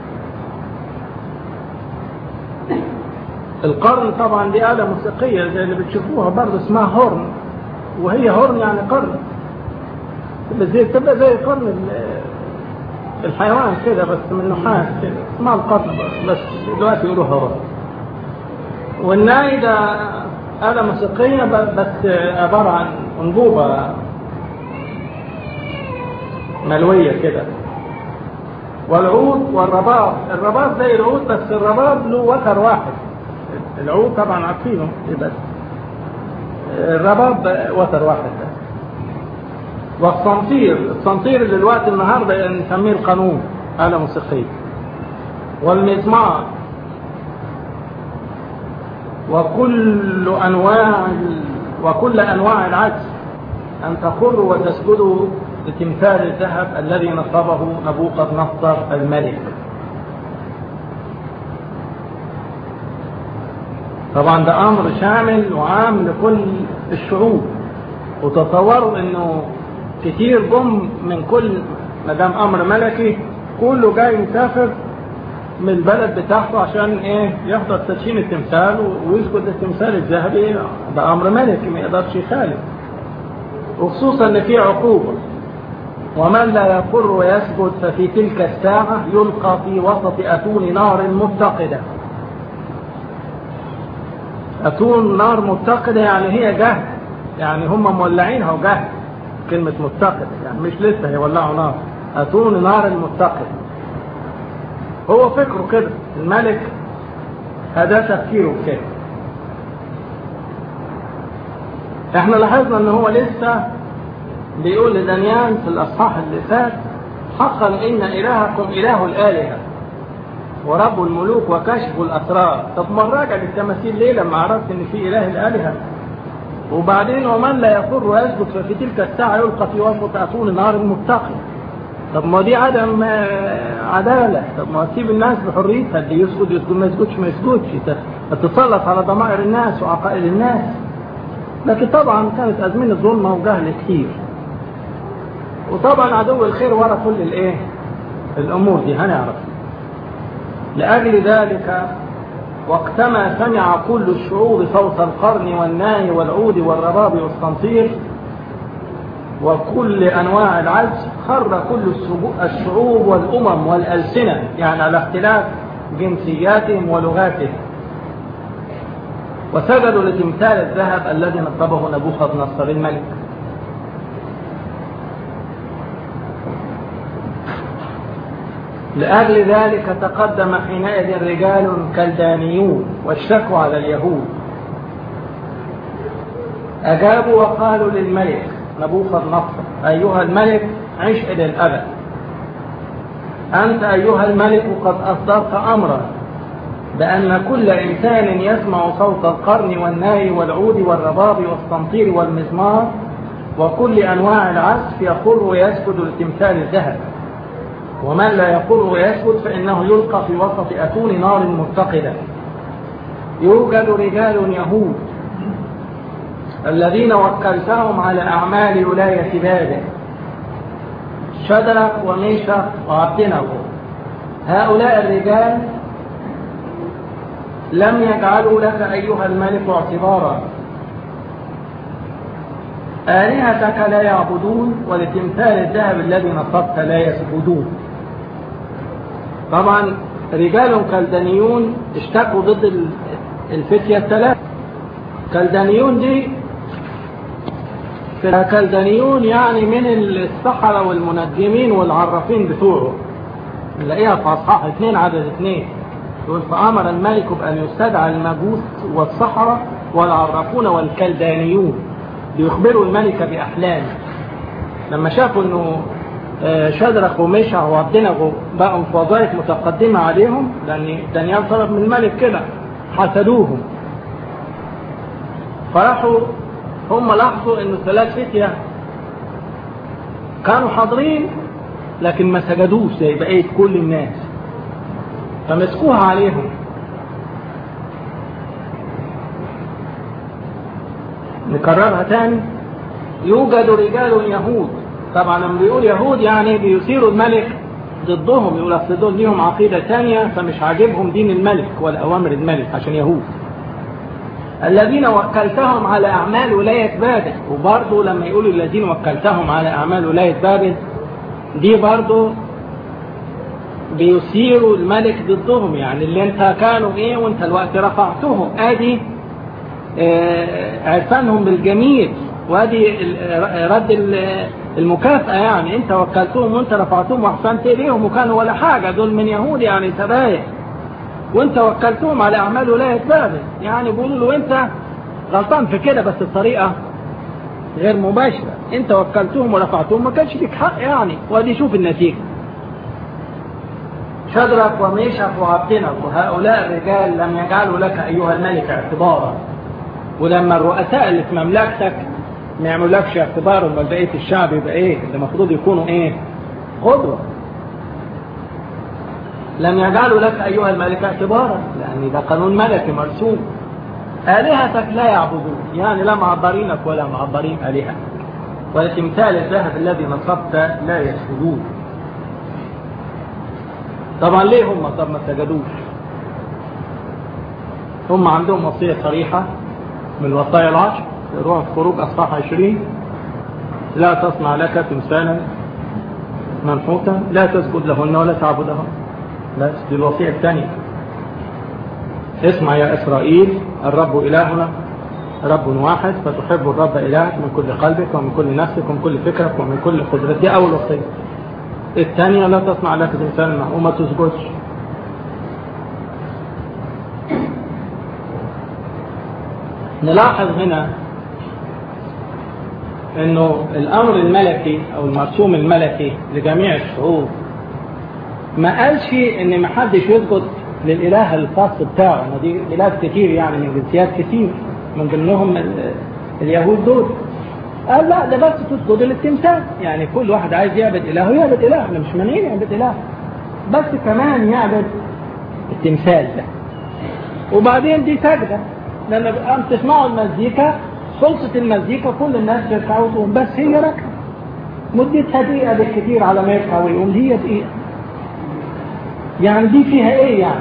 القرن طبعا دي آلة موسيقية زي اللي بتشوفوها برضه اسمها هورن وهي هورن يعني قرن تبقى زي تبقى زي قرن الحيوان كده بس من نحاس كده اسمها القرن بس دلوقتي يقولوا هورن والناي ده آلة موسيقية بس عبارة عن أنبوبة ملوية كده والعود والرباط الرباط زي العود بس الرباط له وتر واحد العود طبعا عارفينه بس الرباط وتر واحد ده والصنطير الصنطير اللي الوقت النهارده نسميه القانون آلة موسيقية والمزمار وكل أنواع وكل أنواع العجز أن تخروا وتسجدوا لتمثال الذهب الذي نصبه نبوخذ نصر الملك طبعا ده أمر شامل وعام لكل الشعوب وتصوروا انه كتير جم من كل ما دام امر ملكي كله جاي مسافر من البلد بتاعته عشان ايه يحضر تدشين التمثال ويسجد للتمثال الذهبي ده امر ملكي ما يقدرش يخالف وخصوصا ان في عقوبه ومن لا يقر ويسجد ففي تلك الساعه يلقى في وسط اتون نار متقده اتون نار متقده يعني هي جهد يعني هم مولعينها وجهد كلمه متقده يعني مش لسه هيولعوا نار اتون نار متقده هو فكره كده الملك هذا تفكيره كده احنا لاحظنا ان هو لسه بيقول لدانيال في الاصحاح اللي فات حقا ان الهكم اله الالهه ورب الملوك وكشف الاسرار طب ما راجع للتماثيل ليه لما عرفت ان في اله الالهه وبعدين ومن لا يقر ويسجد ففي تلك الساعه يلقى في وسط اتون نار متقي طب ما دي عدم عدالة طب ما تسيب الناس بحريتها اللي يسجد يسجد ما يسجدش ما يسجدش تتسلط على ضمائر الناس وعقائد الناس لكن طبعا كانت أزمنة ظلمة وجهل كتير وطبعا عدو الخير ورا كل الايه الأمور دي هنعرف لأجل ذلك وقتما سمع كل الشعوب صوت القرن والناي والعود والرباب والصنطير وكل أنواع العجز خر كل الشعوب والأمم والألسنة يعني على اختلاف جنسياتهم ولغاتهم وسجدوا لتمثال الذهب الذي نصبه نبوخذ نصر الملك لأجل ذلك تقدم حينئذ رجال كلدانيون واشتكوا على اليهود أجابوا وقالوا للملك نبوخذ نصر أيها الملك عش إلى الأبد أنت أيها الملك قد أصدرت أمرا بأن كل إنسان يسمع صوت القرن والناي والعود والرباب والصنطير والمزمار وكل أنواع العزف يخر ويسجد لتمثال الذهب ومن لا يخر ويسجد فإنه يلقى في وسط أتون نار متقدة يوجد رجال يهود الذين وكلتهم على أعمال ولاية بابل شدرك وميشك وعبدنغو هؤلاء الرجال لم يجعلوا لك أيها الملك اعتبارا آلهتك لا يعبدون ولتمثال الذهب الذي نصبت لا يسجدون طبعا رجال كلدانيون اشتكوا ضد الفتية الثلاثة كلدانيون دي كلدانيون يعني من السحرة والمنجمين والعرافين بتوعه نلاقيها في أصحاح اثنين عدد اثنين يقول فأمر الملك بأن يستدعى المجوس والسحرة والعرافون والكلدانيون ليخبروا الملك بأحلامه لما شافوا انه شدرخ وميشع وعبدنغو بقوا في وظائف متقدمة عليهم لأن دانيال طلب من الملك كده حسدوهم فراحوا هم لاحظوا ان ثلاث فتية كانوا حاضرين لكن ما سجدوش زي بقية كل الناس فمسكوها عليهم نكررها تاني يوجد رجال يهود طبعا لما بيقول يهود يعني بيثيروا الملك ضدهم يقول اصل دول ليهم عقيده ثانيه فمش عاجبهم دين الملك ولا اوامر الملك عشان يهود الذين وكلتهم على اعمال ولايه بابل وبرضه لما يقولوا الذين وكلتهم على اعمال ولايه بابل دي برضه بيثيروا الملك ضدهم يعني اللي انت كانوا ايه وانت الوقت رفعتهم ادي آه، عرفانهم بالجميل وادي ال- رد ال- المكافأة يعني انت وكلتهم وانت رفعتهم واحسنت اليهم وكانوا ولا حاجة دول من يهود يعني سبايا وانت وكلتهم على اعمال ولاية بابل يعني بيقولوا له انت غلطان في كده بس الطريقة غير مباشرة انت وكلتهم ورفعتهم ما كانش ليك حق يعني وادي شوف النتيجة شدرك وميشك وعبدنك وهؤلاء الرجال لم يجعلوا لك ايها الملك اعتبارا ولما الرؤساء اللي في مملكتك ما يعملولكش اعتبار امال بقيه الشعب يبقى ايه اللي المفروض يكونوا ايه قدوه لم يجعلوا لك ايها الملك اعتبارا لان ده قانون ملكي مرسوم الهتك لا يعبدون يعني لا معبرينك ولا معبرين الهتك ولتمثال الذهب الذي نصبت لا يسجدون طبعا ليه هم طب ما سجدوش هم عندهم وصيه صريحه من الوصايا العشر روح خروج اصحاح 20 لا تصنع لك تمثالا منحوتا لا تسجد لهن ولا تعبدهن بس دي الوصيه الثانيه اسمع يا اسرائيل الرب الهنا رب واحد فتحب الرب الهك من كل قلبك ومن كل نفسك ومن كل فكرك ومن كل قدرتك دي اول وصيه الثانيه لا تصنع لك تمثالا منحوتا وما تسجدش نلاحظ هنا انه الامر الملكي او المرسوم الملكي لجميع الشعوب ما قالش ان ما حدش يسجد للاله الخاص بتاعه ما دي اله كتير يعني من جنسيات كتير من ضمنهم ال- اليهود دول قال لا ده بس تسجد للتمثال يعني كل واحد عايز يعبد اله يعبد اله احنا مش مانعين يعبد اله بس كمان يعبد التمثال ده وبعدين دي سجده لما قام تسمعوا المزيكا خلصت المزيكا كل الناس يركعوا وتقوم بس هي ركعه مدتها دقيقه بالكثير على ما يركع ويقوم هي دقيقه يعني دي فيها ايه يعني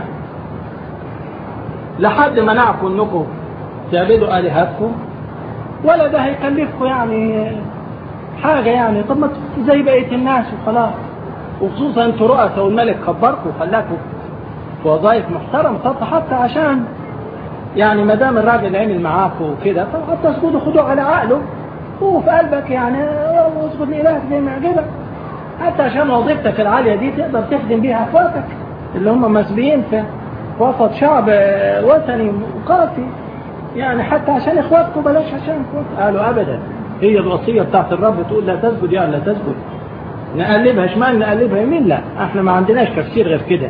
لحد ما نعرفوا انكم تعبدوا الهتكم ولا ده هيكلفكم يعني حاجه يعني طب ما تبقوا زي بقيه الناس وخلاص وخصوصا انتوا رؤساء والملك كبركم وخلاكم في وظائف محترمه طب حتى عشان يعني ما دام الراجل عمل معاكم وكده فحتى اسجدوا خدوه على عقله وفي قلبك يعني اسجد لإلهك زي ما يعجبك حتى عشان وظيفتك العالية دي تقدر تخدم بيها اخواتك اللي هم مسبيين في وسط شعب وثني قاسي يعني حتى عشان اخواتكم بلاش عشان اخواتكم قالوا ابدا هي الوصية بتاعت الرب تقول لا تسجد يعني لا تسجد نقلبها شمال نقلبها يمين لا احنا ما عندناش تفسير غير كده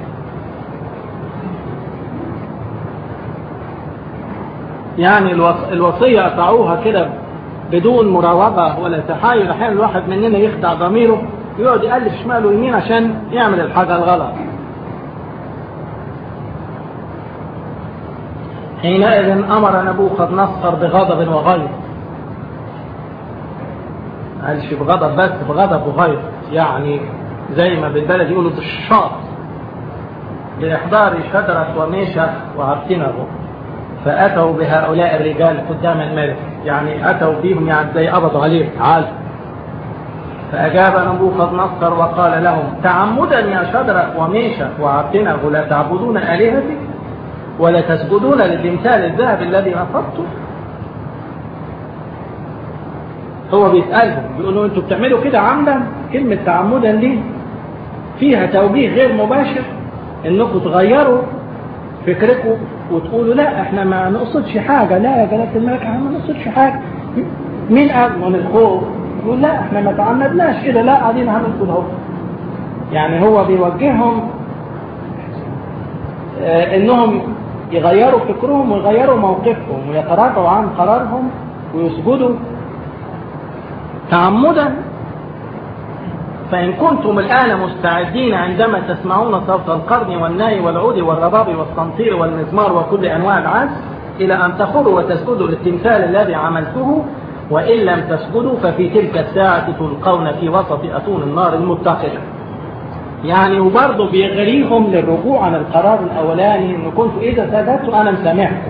يعني الوص- الوصية قطعوها كده بدون مراوغة ولا تحايل أحيانا الواحد مننا يخدع ضميره يقعد يقلب شمال ويمين عشان يعمل الحاجة الغلط حينئذ أمر نبوخذ نصر بغضب وغيظ قالش بغضب بس بغضب وغيظ يعني زي ما بالبلد يقولوا بالشاط بإحضار شجرة وميشة وعبتنغو فأتوا بهؤلاء الرجال قدام الملك يعني أتوا بهم يعني زي قبضوا عليهم تعالوا فأجاب نبوخذ نصر وقال لهم تعمدا يا شدرك وميشك وعبدنغ لا تعبدون آلهتي ولا تسجدون لتمثال الذهب الذي نصبته هو بيسألهم بيقولوا انتوا بتعملوا كده عمدا كلمة تعمدا دي فيها توجيه غير مباشر انكم تغيروا فكركم وتقولوا لا احنا ما نقصدش حاجة لا يا جلالة الملك احنا ما نقصدش حاجة مين قال من الخوف يقول لا احنا ما تعمدناش كده لا قاعدين هنقول اهو يعني هو بيوجههم اه انهم يغيروا فكرهم ويغيروا موقفهم ويتراجعوا عن قرارهم ويسجدوا تعمدا فإن كنتم الآن مستعدين عندما تسمعون صوت القرن والناي والعود والرباب والصنطير والمزمار وكل أنواع العزف إلى أن تخروا وتسجدوا للتمثال الذي عملته وإن لم تسجدوا ففي تلك الساعة تلقون في وسط أتون النار المتقدة يعني وبرضه بيغريهم للرجوع عن القرار الأولاني إن كنتوا إذا سجدتوا أنا مسامحكم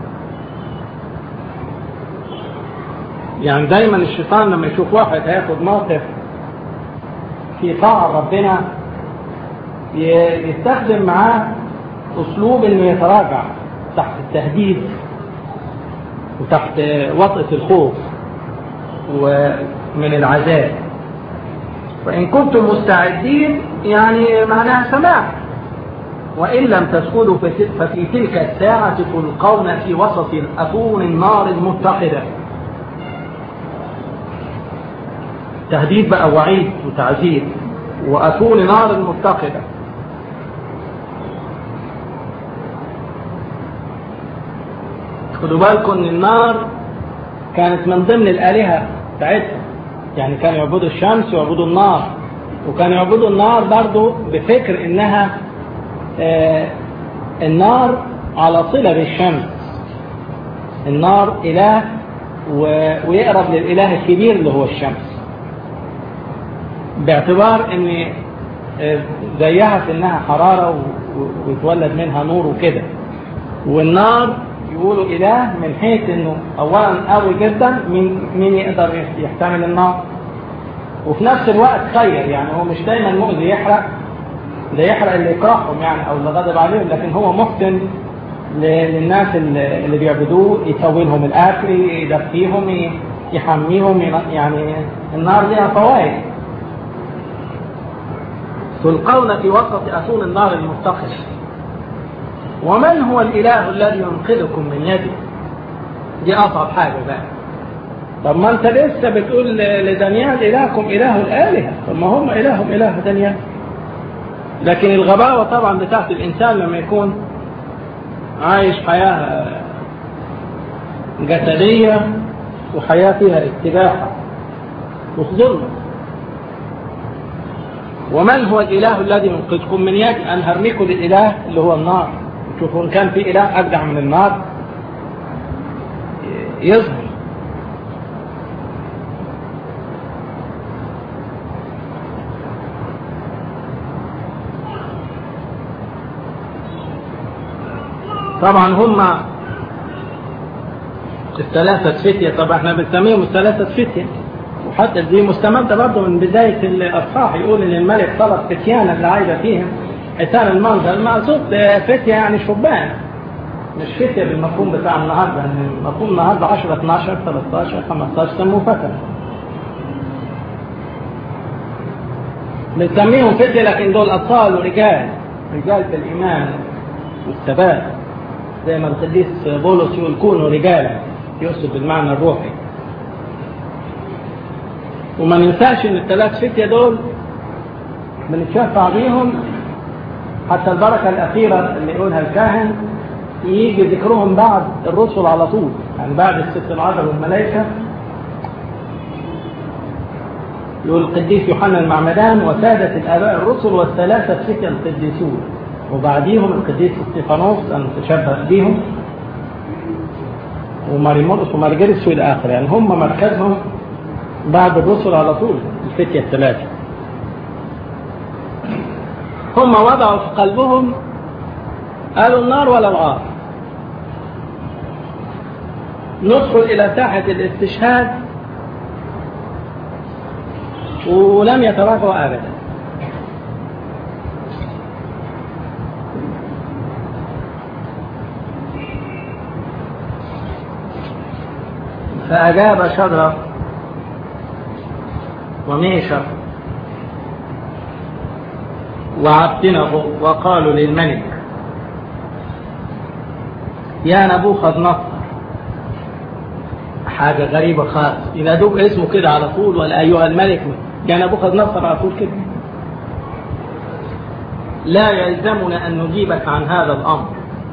يعني دايما الشيطان لما يشوف واحد هياخد موقف في طاعة ربنا يستخدم معاه أسلوب إنه يتراجع تحت التهديد وتحت وطأة الخوف ومن العذاب فإن كنتم مستعدين يعني معناها سماح وإن لم تسكدوا ففي تلك الساعة تلقون في وسط أتون النار المتقدة تهديد بقى وعيد وتعذيب وأتون نار المتقدة خدوا بالكم ان النار كانت من ضمن الآلهة بتاعتهم يعني كانوا يعبدوا الشمس ويعبدوا النار وكانوا يعبدوا النار برضو بفكر انها آه النار على صلة بالشمس النار إله ويقرب للإله الكبير اللي هو الشمس باعتبار ان زيها في انها حرارة ويتولد منها نور وكده والنار يقولوا اله من حيث انه اولا قوي جدا مين مين يقدر يحتمل النار وفي نفس الوقت خير يعني هو مش دايما مؤذي يحرق ده يحرق اللي يكرههم يعني او اللي غضب عليهم لكن هو محسن للناس اللي بيعبدوه يسوي لهم الاكل يدفيهم يحميهم يعني النار ليها فوائد تلقون في وسط أتون النار المتقد ومن هو الإله الذي ينقذكم من يده دي أصعب حاجة بقى طب ما أنت لسه بتقول لدانيال إلهكم إله الآلهة طب ما هم إلههم إله دانيال لكن الغباوة طبعا بتاعت الإنسان لما يكون عايش حياة جسدية وحياة فيها استباحة وظلم ومن هو الإله الذي ينقذكم من يد أن هرميكم للإله اللي هو النار شوفوا إن كان في إله أجدع من النار يظهر طبعا هم الثلاثة فتية طبعا احنا بنسميهم الثلاثة فتية وحتى دي مستمدة برضه من بداية الأصحاح يقول إن الملك طلب فتيانا اللي عايزة فيهم حسان المنظر المقصود فتية يعني شبان مش فتية بالمفهوم بتاع النهاردة يعني المفهوم النهاردة 10 12 13 15 سموه فتى بنسميهم فتية لكن دول أطفال ورجال رجال في الإيمان والثبات زي ما القديس بولس يقول كونوا رجالا يقصد بالمعنى الروحي وما ننساش ان الثلاث فتية دول بنتشفع بيهم حتى البركة الأخيرة اللي يقولها الكاهن يجي ذكرهم بعد الرسل على طول يعني بعد الست العشر والملائكة يقول القديس يوحنا المعمدان وسادة الآباء الرسل والثلاثة فتية القديسون وبعديهم القديس استيفانوس أن تشبه بهم وماريمورس ومارجريس والى اخره يعني هم مركزهم بعد الرسل على طول الفتية الثلاثة هم وضعوا في قلبهم قالوا النار ولا العار ندخل إلى ساحة الاستشهاد ولم يتراجعوا أبدا فأجاب شدرك وميشر وعبدنه وقالوا للملك يا نبوخذ نصر حاجة غريبة خالص ينادوك اسمه كده على طول ولا أيها الملك يا نبوخذ نصر على طول كده لا يلزمنا أن نجيبك عن هذا الأمر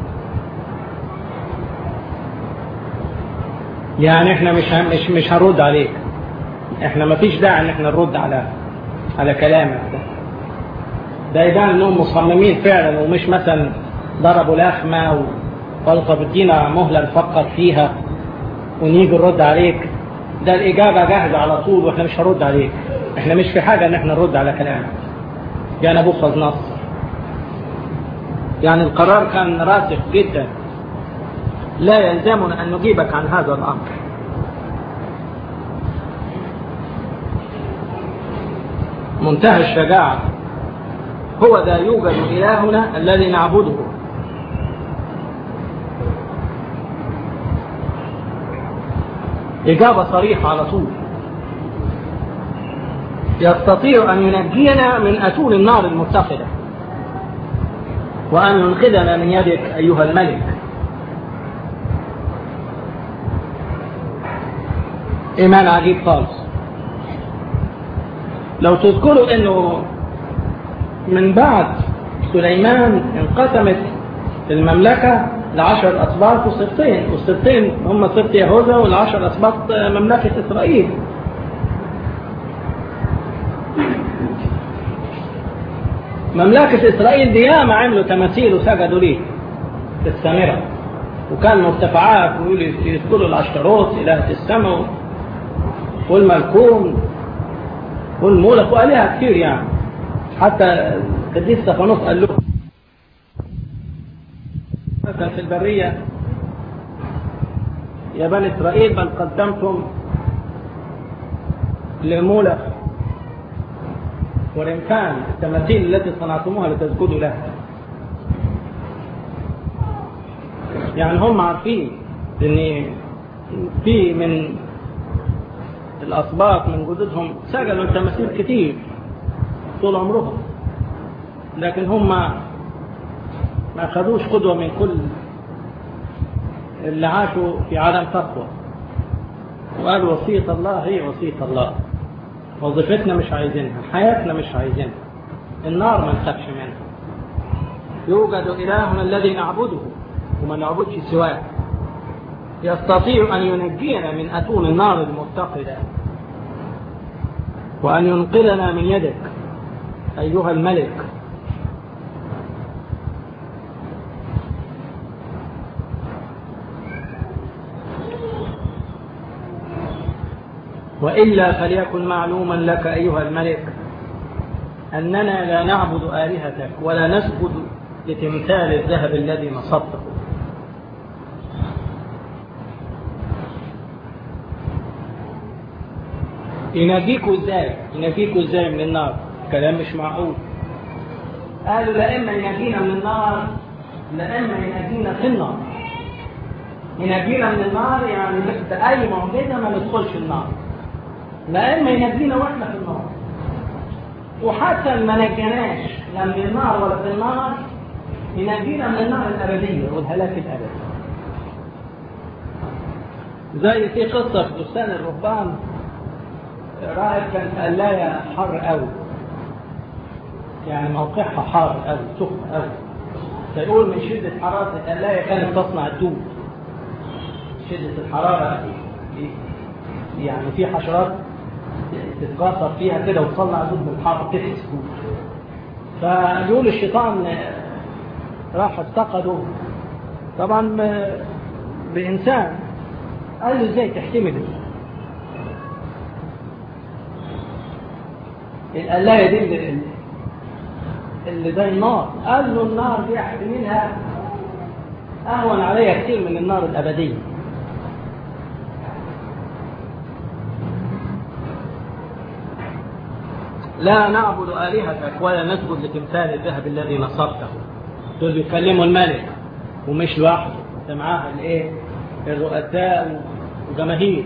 يعني احنا مش مش مش هنرد عليك احنا ما فيش داعي ان احنا نرد على على كلامك ده ده يبان انهم مصممين فعلا ومش مثلا ضربوا لخمه وقالوا طب ادينا مهله نفكر فيها ونيجي نرد عليك ده الإجابة جاهزة على طول وإحنا مش هنرد عليك إحنا مش في حاجة إن إحنا نرد على كلامك يا نبوخذ نصر يعني القرار كان راسخ جدا لا يلزمنا أن نجيبك عن هذا الأمر منتهى الشجاعة هو ذا يوجد إلهنا الذي نعبده إجابة صريحة على طول يستطيع أن ينجينا من أتون النار المتخذة وأن ينقذنا من يدك أيها الملك إيمان عجيب خالص لو تذكروا أنه من بعد سليمان انقسمت المملكة لعشر أسباط وسبطين والسبطين هم سبط يهوذا والعشر أسباط مملكة إسرائيل مملكة إسرائيل دي ياما عملوا تماثيل وسجدوا ليه في السامرة وكان مرتفعات ويذكروا العشتروت إلهة السماء والملكون والمولك وآلهة كتير يعني حتى القديس استفانوس قال له مثلا في البرية يا بني إسرائيل بل قدمتم لمولك ورمكان التماثيل التي صنعتموها لتسجدوا لها يعني هم عارفين ان في من الاسباط من جدودهم سجلوا التماثيل كتير طول عمرهم لكن هم ما خدوش قدوة من كل اللي عاشوا في عالم تقوى وقالوا وصية الله هي وصية الله وظيفتنا مش عايزينها حياتنا مش عايزينها النار ما نخافش منها يوجد إلهنا الذي نعبده وما نعبدش سواه يستطيع أن ينجينا من أتون النار المتقدة وأن ينقذنا من يدك أيها الملك وإلا فليكن معلوما لك أيها الملك أننا لا نعبد آلهتك ولا نسجد لتمثال الذهب الذي نصبته ينجيكوا ازاي ينجيكوا ازاي من النار كلام مش معقول قالوا لا اما ينجينا من النار لا اما ينجينا في النار ينجينا من النار يعني بأي معجزة ما ندخلش النار لا اما ينجينا واحنا في النار وحتى ما نجيناش لا من النار ولا في النار ينجينا من النار الأبدية والهلاك الأبدي زي في قصة في بستان الرهبان راهب كان في قلاية حر قوي يعني موقعها حار قوي سخن قوي فيقول من شدة حرارة القلاية كانت تصنع الدود شدة الحرارة يعني في حشرات تتكاثر فيها كده وتطلع دود من الحر تفحس دود فيقول الشيطان راح افتقده طبعا بإنسان قال له ازاي تحتمل القلاية دي اللي, اللي زي النار قال له النار دي احتملها أهون عليها كتير من النار الأبدية لا نعبد آلهتك ولا نسجد لتمثال الذهب الذي نصبته دول بيكلموا الملك ومش لوحده ده معاه الايه الرؤساء وجماهير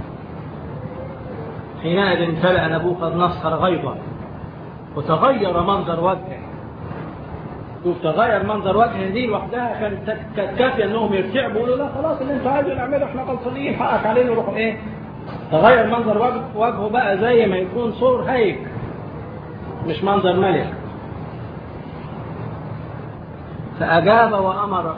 حينئذ امتلأ نبوخذ نصر غيظا وتغير منظر وجهه شوف تغير منظر وجهه دي لوحدها كانت كانت كافيه انهم يرتعبوا يقولوا لا خلاص اللي انتوا عايزين نعمله احنا غلطانين حقك علينا نروحوا ايه تغير منظر وجه وجهه بقى زي ما يكون صور هيك مش منظر ملك فأجاب وأمر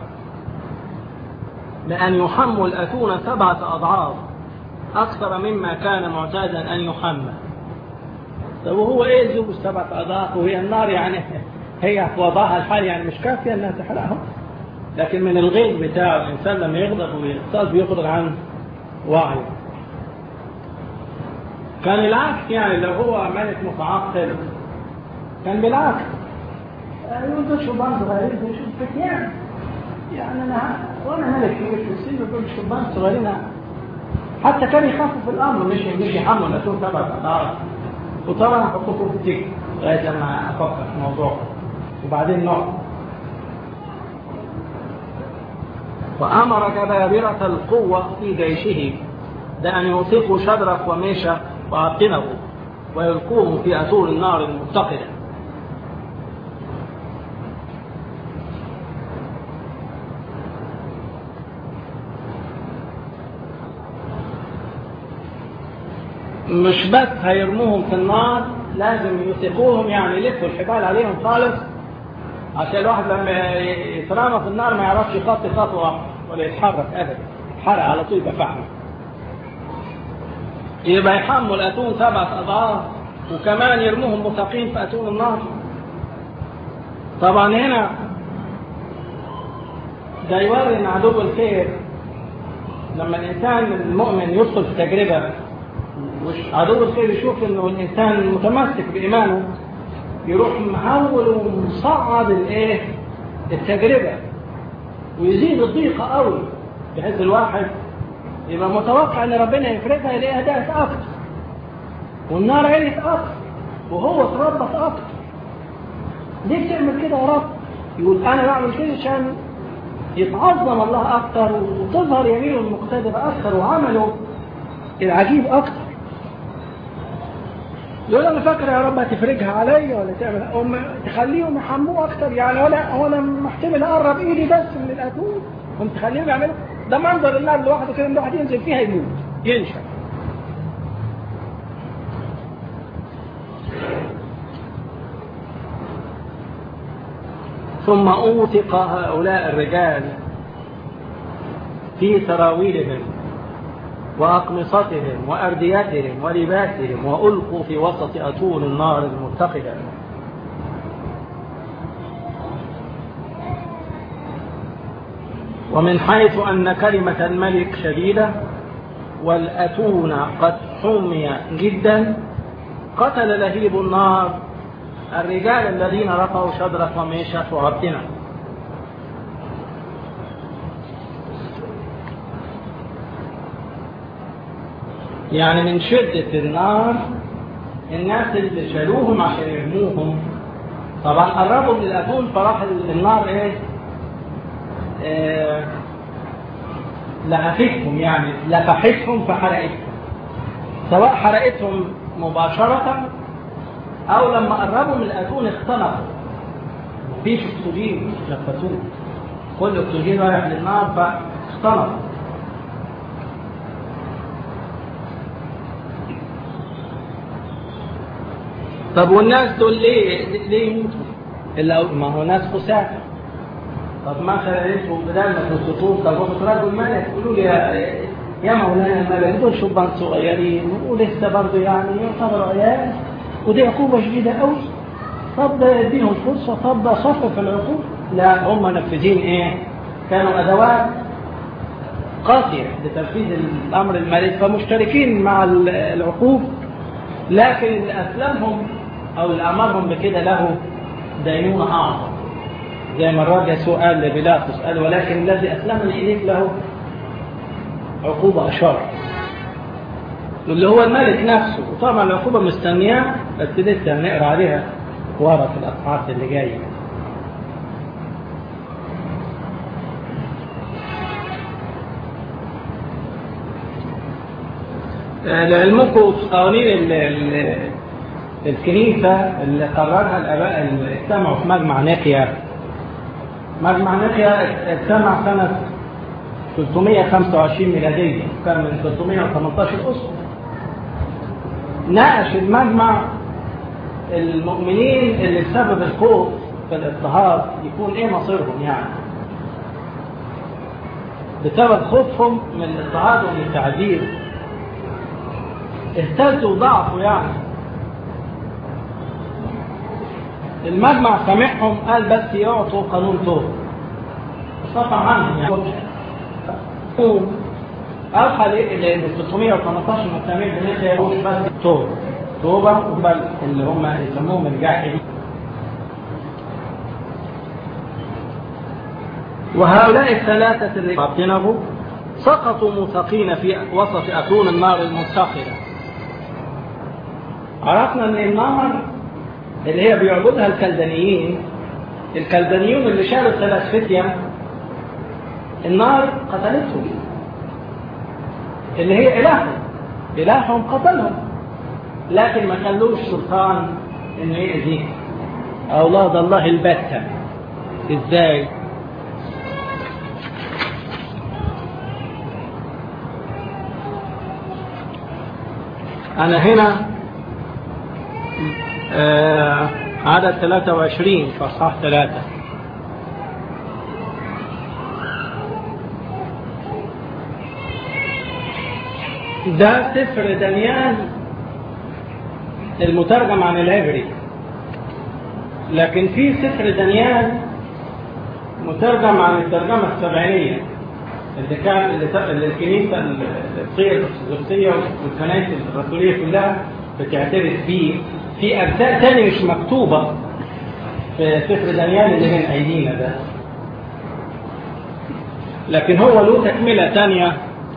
بأن يحموا الأتون سبعة أضعاف أكثر مما كان معتادا أن يحمى طب وهو إيه الزوج سبعة أضعاف وهي النار يعني هي في وضعها الحالي يعني مش كافية أنها تحرقهم لكن من الغيظ بتاعه الإنسان لما يغضب ويغتاظ بيخرج عن وعيه كان العكس يعني لو هو ملك متعقل كان بالعكس يقول دول شبان صغيرين دول فتيان يعني انا وانا ملك كبير في السن دول شبان صغيرين حتى كان يخافوا في الامر مش مش يحملوا الاسود تبع الاضعاف وطبعا احطكم في التيك لغايه لما افكر في الموضوع وبعدين نقعد وامر جبابره القوه في جيشه بأن يوثقوا شدرك وميشة وعبدنه ويلقوهم في أسور النار المتقدة مش بس هيرموهم في النار لازم يوثقوهم يعني يلفوا الحبال عليهم خالص عشان الواحد لما يترمى في النار ما يعرفش يخطي خطوة ولا يتحرك أبدا حرق على طول يبقى فحم يبقى يحموا الأتون سبعة أضعاف وكمان يرموهم مثقين في أتون النار طبعا هنا ده يوري ان عدو الخير لما الانسان المؤمن يدخل في تجربه عدو الخير يشوف انه الانسان متمسك بايمانه يروح محول ومصعد الايه التجربه ويزيد الضيقه قوي بحيث الواحد يبقى متوقع ان ربنا يفرجها يلاقيها دقت اكتر والنار عليت اكتر وهو اتربط اكتر ليه بتعمل كده يا رب؟ يقول انا بعمل كده عشان يتعظم الله اكتر وتظهر يمينه المقتدر اكتر وعمله العجيب اكتر يقول انا فاكر يا رب هتفرجها عليا ولا تعمل أم تخليهم يحموه اكتر يعني ولا هو انا محتمل اقرب ايدي بس من الاتون كنت تخليهم يعملوا ده منظر النار لوحده كده الواحد ينزل فيها يموت ينشف ثم أوثق هؤلاء الرجال في سراويلهم وأقمصتهم وأرديتهم ولباسهم وألقوا في وسط أتون النار المتقدة ومن حيث أن كلمة الملك شديدة والأتون قد حمي جدا قتل لهيب النار الرجال الذين رفعوا شدرة وميشة وعبدنا يعني من شدة النار الناس اللي شالوهم عشان يرموهم طبعا قربوا من الأتون فراح النار ايه آه لهفتهم يعني لفحتهم فحرقتهم سواء حرقتهم مباشرة أو لما قربوا من الأتون اختنقوا مفيش أكسجين نفسوه كل أكسجين رايح للنار فاختنقوا طب والناس دول ليه ليه يموتوا؟ إلا ما هو ناس خساعة طب ما خليتوا بدل ما تنصتوه طب رجل ملك يقولوا لي يا, يا مولانا الملك دول شبان صغيرين ولسه برضه يعني يعتبروا عيال ودي عقوبة شديدة قوي طب ده يديهم فرصة طب ده صفر في العقوبة لا هم منفذين ايه كانوا ادوات قاسية لتنفيذ الامر الملك فمشتركين مع العقوب لكن اللي اسلمهم او اللي امرهم بكده له دينونة اعظم زي ما الرب يسوع قال لبيلاطس قال ولكن الذي اسلمني اليك له عقوبة اشر اللي هو الملك نفسه وطبعا العقوبة مستنياه بس لسه هنقرا عليها ورا في الأصحاحات اللي جاية لعلمكم قوانين الكنيسة اللي قررها الآباء اللي اجتمعوا في مجمع نيقيا مجمع نيقيا اجتمع سنة 325 ميلادية كان من 318 أسرة ناقش المجمع المؤمنين اللي بسبب الخوف في الاضطهاد يكون ايه مصيرهم يعني بسبب خوفهم من الاضطهاد ومن التعذيب اهتزوا وضعفوا يعني المجمع سامحهم قال بس يعطوا قانون توبه صفى عنهم يعني أوحى ل 618 مسامير بالنسبة يروح بس توبة توبة وبل اللي هم يسموهم الجاحدين وهؤلاء الثلاثة اللي باطنه سقطوا موثقين في وسط أتون النار المنتقلة عرفنا أن النار اللي هي بيعبدها الكلدانيين الكلدانيون اللي شالوا الثلاث فتية النار قتلتهم اللي هي إلههم إلههم قتلهم لكن ما خلوش سلطان انه يأذيهم أولاد الله البتة ازاي أنا هنا آه عدد 23 في أصحاح 3 ده سفر دانيال المترجم عن العبري لكن في سفر دانيال مترجم عن الترجمة السبعينية اللي كان اللي الكنيسة القبطية الأرثوذكسية والكنائس الرسولية كلها بتعترف بيه في أجزاء تاني مش مكتوبة في سفر دانيال اللي بين أيدينا ده لكن هو له تكملة تانية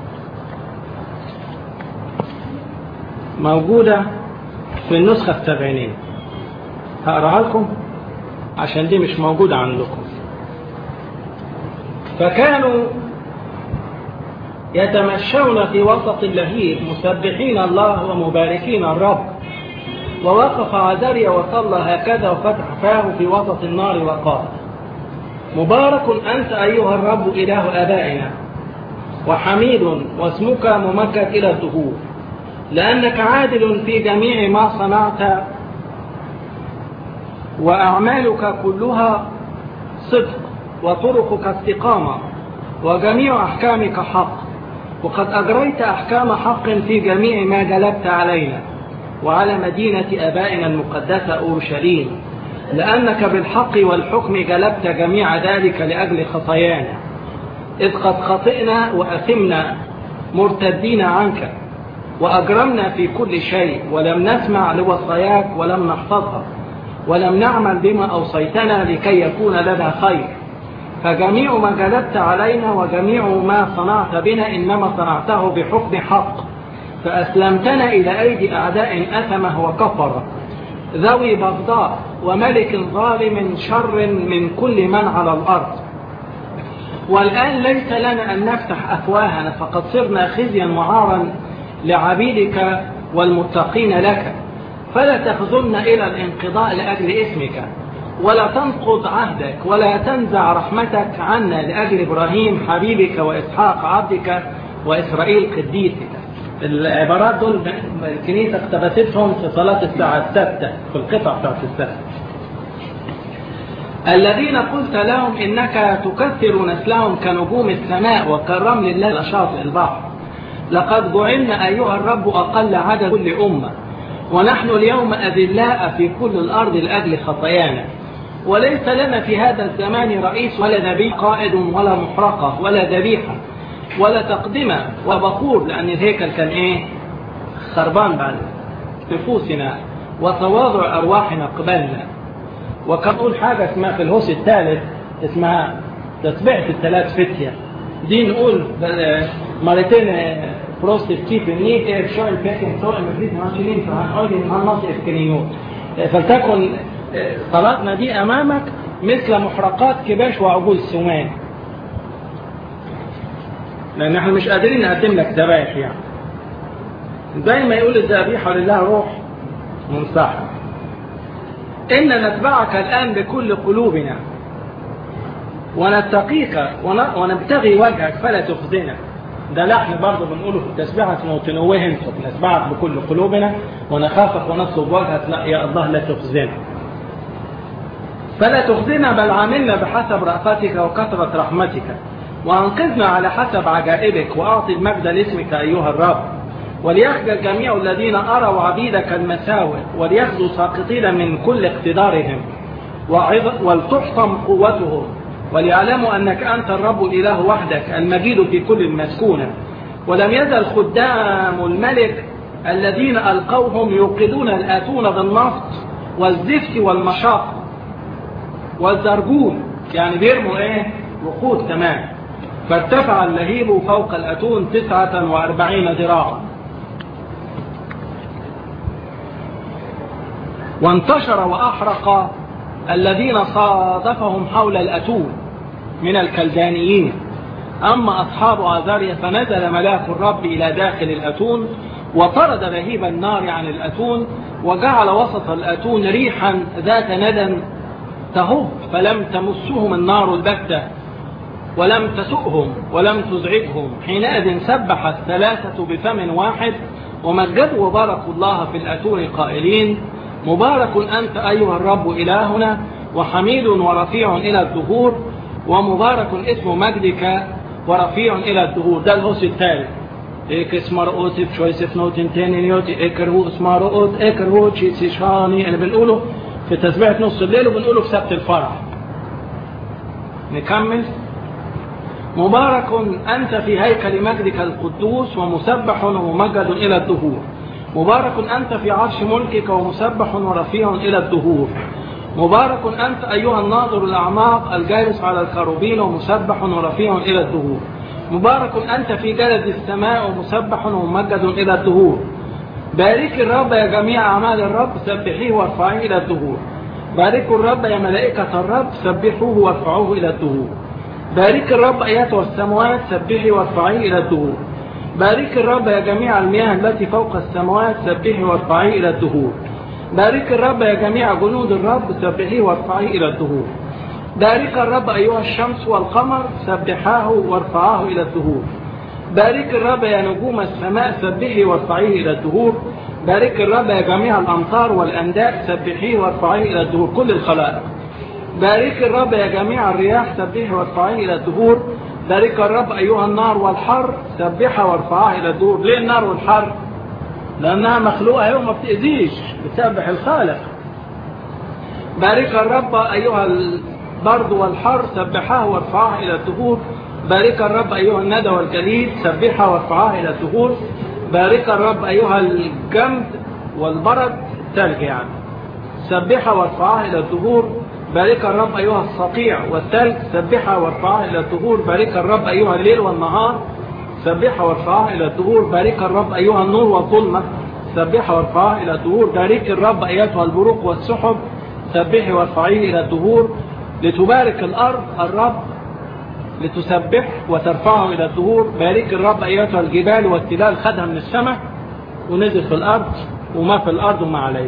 موجودة في النسخة السبعينية هقراها لكم عشان دي مش موجودة عندكم فكانوا يتمشون في وسط اللهيب مسبحين الله ومباركين الرب ووقف عزريا وصلى هكذا وفتح فاه في وسط النار وقال مبارك أنت أيها الرب إله آبائنا وحميد واسمك ممجد إلى الدهور لأنك عادل في جميع ما صنعت وأعمالك كلها صدق وطرقك استقامة وجميع أحكامك حق وقد أجريت أحكام حق في جميع ما جلبت علينا وعلى مدينة أبائنا المقدسة أورشليم لأنك بالحق والحكم جلبت جميع ذلك لأجل خطايانا إذ قد خطئنا وأثمنا مرتدين عنك وأجرمنا في كل شيء ولم نسمع لوصاياك ولم نحفظها ولم نعمل بما أوصيتنا لكي يكون لنا خير فجميع ما جلبت علينا وجميع ما صنعت بنا إنما صنعته بحكم حق فأسلمتنا إلى أيدي أعداء أثمه وكفر ذوي بغضاء وملك ظالم شر من كل من على الأرض والآن ليس لنا أن نفتح أفواهنا فقد صرنا خزيا وعارا لعبيدك والمتقين لك فلا تخذلنا إلى الانقضاء لأجل اسمك ولا تنقض عهدك ولا تنزع رحمتك عنا لأجل إبراهيم حبيبك وإسحاق عبدك وإسرائيل قديسك العبارات دول الكنيسة اقتبستهم في صلاة الساعة الستة في القطع بتاعت السبت الذين قلت لهم إنك تكثر نسلهم كنجوم السماء وكالرمل الله لشاطئ البحر لقد جعلنا أيها الرب أقل عدد كل أمة ونحن اليوم أذلاء في كل الأرض لأجل خطايانا وليس لنا في هذا الزمان رئيس ولا نبي قائد ولا محرقة ولا ذبيحة ولا تقدمة وبخور لأن الهيكل كان إيه خربان بعد نفوسنا وتواضع أرواحنا قبلنا وكان نقول حاجة اسمها في الهوس الثالث اسمها تسبيحة الثلاث فتية دي نقول مرتين بروست ستيفن نيت شويل بيكن سوء مفيد ماشيين فهنقول إن هنص إفكنيوت فلتكن صلاتنا دي أمامك مثل محرقات كباش وعجول سمان لأن احنا مش قادرين نقدم لك ذبائح يعني زي ما يقول الذبيحة لله روح منصحة إن نتبعك الآن بكل قلوبنا ونتقيك ونبتغي وجهك فلا تخزنا ده لحن برضه بنقوله في التسبيحة اسمه تنوهن نتبعك بكل قلوبنا ونخافك ونطلب وجهك لا يا الله لا تخزنا فلا تخزنا بل عاملنا بحسب رأفتك وكثرة رحمتك وأنقذنا على حسب عجائبك وأعطي المجد لاسمك أيها الرب وليخجل جميع الذين أروا عبيدك المساوئ وليخزوا ساقطين من كل اقتدارهم ولتحطم قوتهم وليعلموا أنك أنت الرب الإله وحدك المجيد في كل المسكونة ولم يزل خدام الملك الذين ألقوهم يوقدون الآتون بالنفط والزفت والمشاق والزرجون يعني بيرموا ايه وقود كمان فارتفع اللهيب فوق الأتون تسعة وأربعين ذراعا وانتشر وأحرق الذين صادفهم حول الأتون من الكلدانيين أما أصحاب آذاريا فنزل ملاك الرب إلى داخل الأتون وطرد لهيب النار عن الأتون وجعل وسط الأتون ريحا ذات ندى تهب فلم تمسهم النار البتة ولم تسؤهم ولم تزعجهم حينئذ سبح الثلاثة بفم واحد ومجدوا وباركوا الله في الأتون قائلين مبارك أنت أيها الرب إلهنا وحميد ورفيع إلى الدهور ومبارك اسم مجدك ورفيع إلى الدهور ده الهوس الثالث إيك اسم رؤوس بشويس نوتين تاني نيوتي إيكر هو اسم رؤوس إيكر هو تشيسي شاني اللي بنقوله في تسبيحة نص الليل وبنقوله في سبت الفرح نكمل مبارك أنت في هيكل مجدك القدوس ومسبح وممجد إلى الدهور مبارك أنت في عرش ملكك ومسبح ورفيع إلى الدهور مبارك أنت أيها الناظر الأعماق الجالس على الكروبين ومسبح ورفيع إلى الدهور مبارك أنت في جلد السماء ومسبح وممجد إلى الدهور بارك الرب يا جميع أعمال الرب سبحيه وارفعيه إلى الدهور باركوا الرب يا ملائكة الرب سبحوه وارفعوه إلى الدهور بارك الرب أيتها السماوات سبحي وارفعيه إلى الدهور بارك الرب يا جميع المياه التي فوق السماوات سبحي وارفعيه إلى الدهور بارك الرب يا جميع جنود الرب سبحيه وارفعيه إلى الدهور بارك الرب أيها الشمس والقمر سبحاه وارفعاه إلى الدهور بارك الرب يا نجوم السماء سبحي وارفعيه إلى الدهور بارك الرب يا جميع الأمطار والأنداء سبحيه وارفعيه إلى الدهور كل الخلائق بارك الرب يا جميع الرياح سبحي وارفعيه إلى الدهور بارك الرب أيها النار والحر سبحها وارفعها إلى الدهور ليه النار والحر لأنها مخلوقة يوم ما بتأذيش بتسبح الخالق بارك الرب أيها البرد والحر سبحاه وارفعها إلى الدهور بارك الرب أيها الندى والجليد سبحها وارفعها إلى الدهور بارك الرب أيها الجمد والبرد الثلج يعني سبحها وارفعها إلى الدهور بارك الرب أيها الصقيع والثلج سبحها وارفعها إلى الدهور بارك الرب أيها الليل والنهار سبحها وارفعها إلى الدهور بارك الرب أيها النور والظلمة سبحها وارفعها إلى الدهور بارك الرب أيتها البروق والسحب سبحي وارفعيه إلى الدهور لتبارك الأرض الرب لتسبح وترفعه إلى الدهور بارك الرب أيتها الجبال والتلال خدها من السماء ونزل في الأرض وما في الأرض وما عليه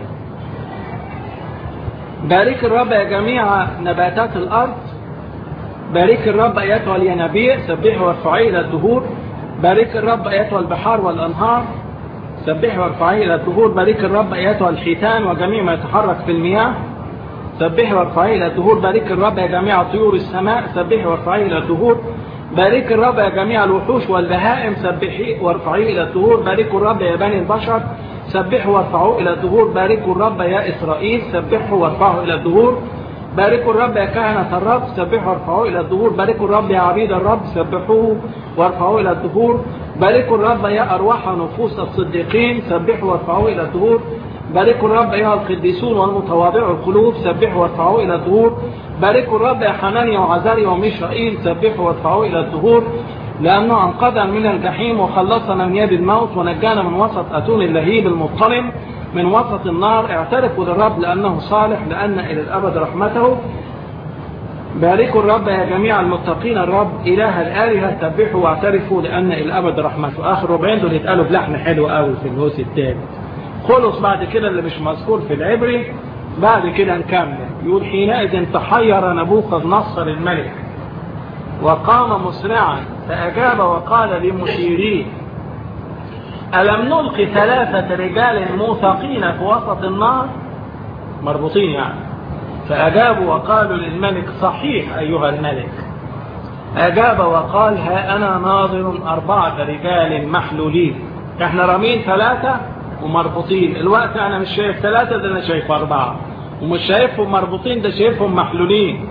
بارك الرب يا جميع نباتات الأرض بارك الرب أيتها الينابيع سبحوا وارفعيه إلى الدهور بارك الرب أيتها البحار والأنهار سبحوا وارفعيه إلى الدهور بارك الرب أيتها الحيتان وجميع ما يتحرك في المياه سبحوا وارفعيه إلى الدهور بارك الرب يا جميع طيور السماء سبحوا وارفعيه إلى الدهور بارك الرب يا جميع الوحوش والبهائم سبحي وارفعيه إلى الدهور باركوا الرب يا بني البشر سبحوا وارفعوه إلى الدهور باركوا الرب يا إسرائيل سبحوا وارفعوا إلى الدهور باركوا الرب يا كهنة الرب سبحوا وارفعوه إلى الدهور باركوا الرب يا عبيد الرب سبحوه وارفعوه إلى الدهور باركوا الرب يا أرواح نفوس الصديقين سبحوا وارفعوه إلى الدهور باركوا الرب أيها القديسون والمتواضع القلوب سبحوا وارفعوه إلى الدهور باركوا الرب يا حنانيا وعزاريا وميشائيل سبحوا وارفعوه إلى الدهور لأنه أنقذنا من الجحيم وخلصنا من يد الموت ونجانا من وسط أتون اللهيب المضطرم من وسط النار اعترفوا للرب لأنه صالح لأن إلى الأبد رحمته باركوا الرب يا جميع المتقين الرب إله الآلهة سبحوا واعترفوا لأن إلى الأبد رحمته آخر ربعين دول يتقالوا بلحن حلو قوي في الهوس الثاني خلص بعد كده اللي مش مذكور في العبري بعد كده نكمل يقول حينئذ تحير نبوخذ نصر الملك وقام مسرعا فأجاب وقال لمشيريه ألم نلقي ثلاثة رجال موثقين في وسط النار مربوطين يعني فأجابوا وقالوا للملك صحيح أيها الملك أجاب وقال ها أنا ناظر أربعة رجال محلولين احنا رامين ثلاثة ومربوطين الوقت أنا مش شايف ثلاثة ده أنا شايف أربعة ومش شايفهم مربوطين ده شايفهم محلولين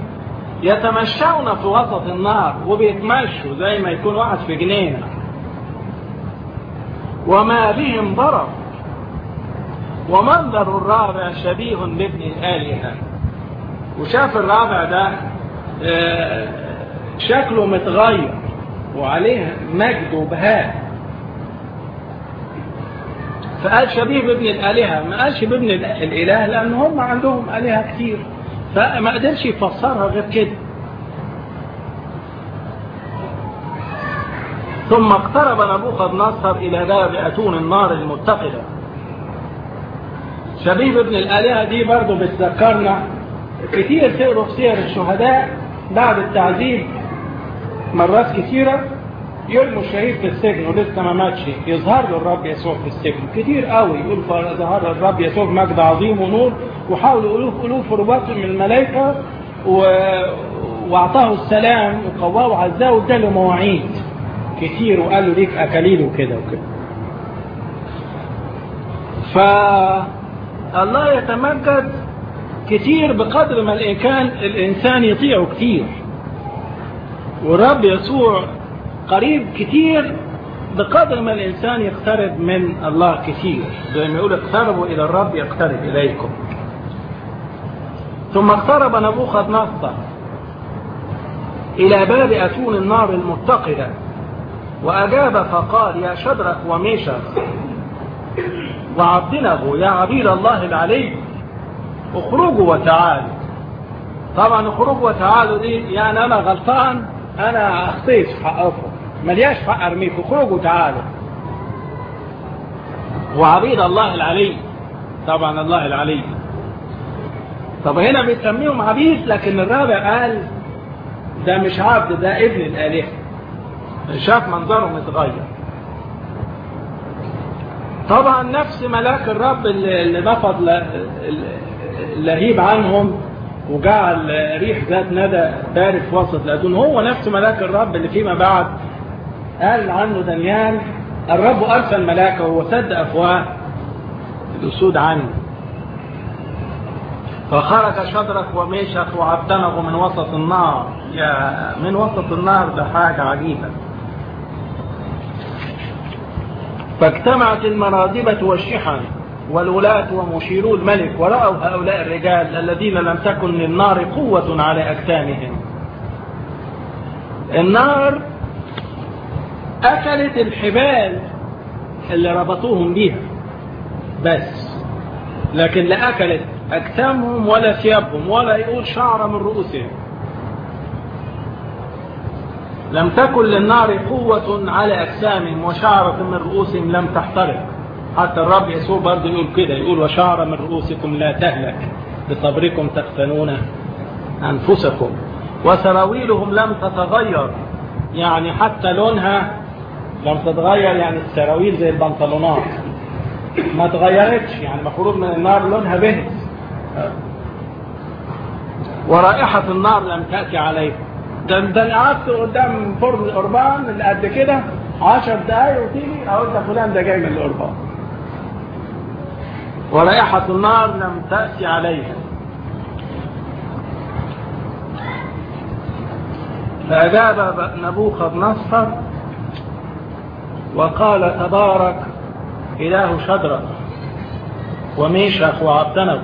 يتمشون في وسط النار وبيتمشوا زي ما يكون واحد في جنينة وما بهم ضرر ومنظر الرابع شبيه بابن الآلهة وشاف الرابع ده شكله متغير وعليه مجد وبهاء فقال شبيه بابن الآلهة ما قالش بابن الإله لأن هم عندهم آلهة كتير فما قدرش يفسرها غير كده ثم اقترب نبوخذ نصر إلى باب أتون النار المتقدة شبيه ابن الآلهة دي برضه بتذكرنا كتير تقروا في سير الشهداء بعد التعذيب مرات كثيرة يرموا الشهيد في السجن ولسه ما ماتش يظهر له الرب يسوع في السجن كتير قوي يقول ظهر الرب يسوع مجد عظيم ونور وحاولوا ألوف ألوف رباط من الملائكة و... واعطاه السلام وقواه وعزاه واداله مواعيد كتير وقال له ليك اكاليل وكده وكده فالله يتمجد كتير بقدر ما الإنسان الإنسان يطيعه كتير والرب يسوع قريب كتير بقدر ما الإنسان يقترب من الله كتير زي ما يقول اقتربوا إلى الرب يقترب إليكم ثم اقترب نبوخذ نصر إلى باب أتون النار المتقدة وأجاب فقال يا شدرك وميشك وعبدنه يا عبيد الله العلي اخرجوا وتعالوا طبعا اخرجوا وتعالوا دي يعني انا غلطان انا اخطيت في حقكم ملياش حق ارميكم اخرجوا تعالوا وعبيد الله العلي طبعا الله العلي طب هنا بيسميهم عبيد لكن الرابع قال ده مش عبد ده ابن الالهه شاف منظره متغير طبعا نفس ملاك الرب اللي نفض اللهيب عنهم وجعل ريح ذات ندى بارد في وسط الأدون هو نفس ملاك الرب اللي فيما بعد قال عنه دانيال الرب أرسل ملاكه وسد أفواه الأسود عنه فخرج شدرك وميشك وعبدنه من وسط النار يا من وسط النار ده حاجة عجيبة فاجتمعت المراذبة والشحن والولاة ومشيرو الملك ورأوا هؤلاء الرجال الذين لم تكن للنار قوة على أجسامهم النار أكلت الحبال اللي ربطوهم بيها بس لكن لا أكلت أجسامهم ولا ثيابهم ولا يقول شعر من رؤوسهم لم تكن للنار قوة على أجسامهم وشعرة من رؤوسهم لم تحترق حتى الرب يسوع برضه يقول كده يقول وشعر من رؤوسكم لا تهلك بصبركم تختنون أنفسكم وسراويلهم لم تتغير يعني حتى لونها لم تتغير يعني السراويل زي البنطلونات ما تغيرتش يعني مخروج من النار لونها بهت ورائحة النار لم تأتي عليهم ده ده قعدت قدام فرن القربان اللي قد كده 10 دقايق وتيجي اقول ده فلان ده جاي من القربان ورائحة النار لم تأتي عليها فأجاب نبوخذ نصر وقال تبارك إله شدرك وميشخ وعبدنه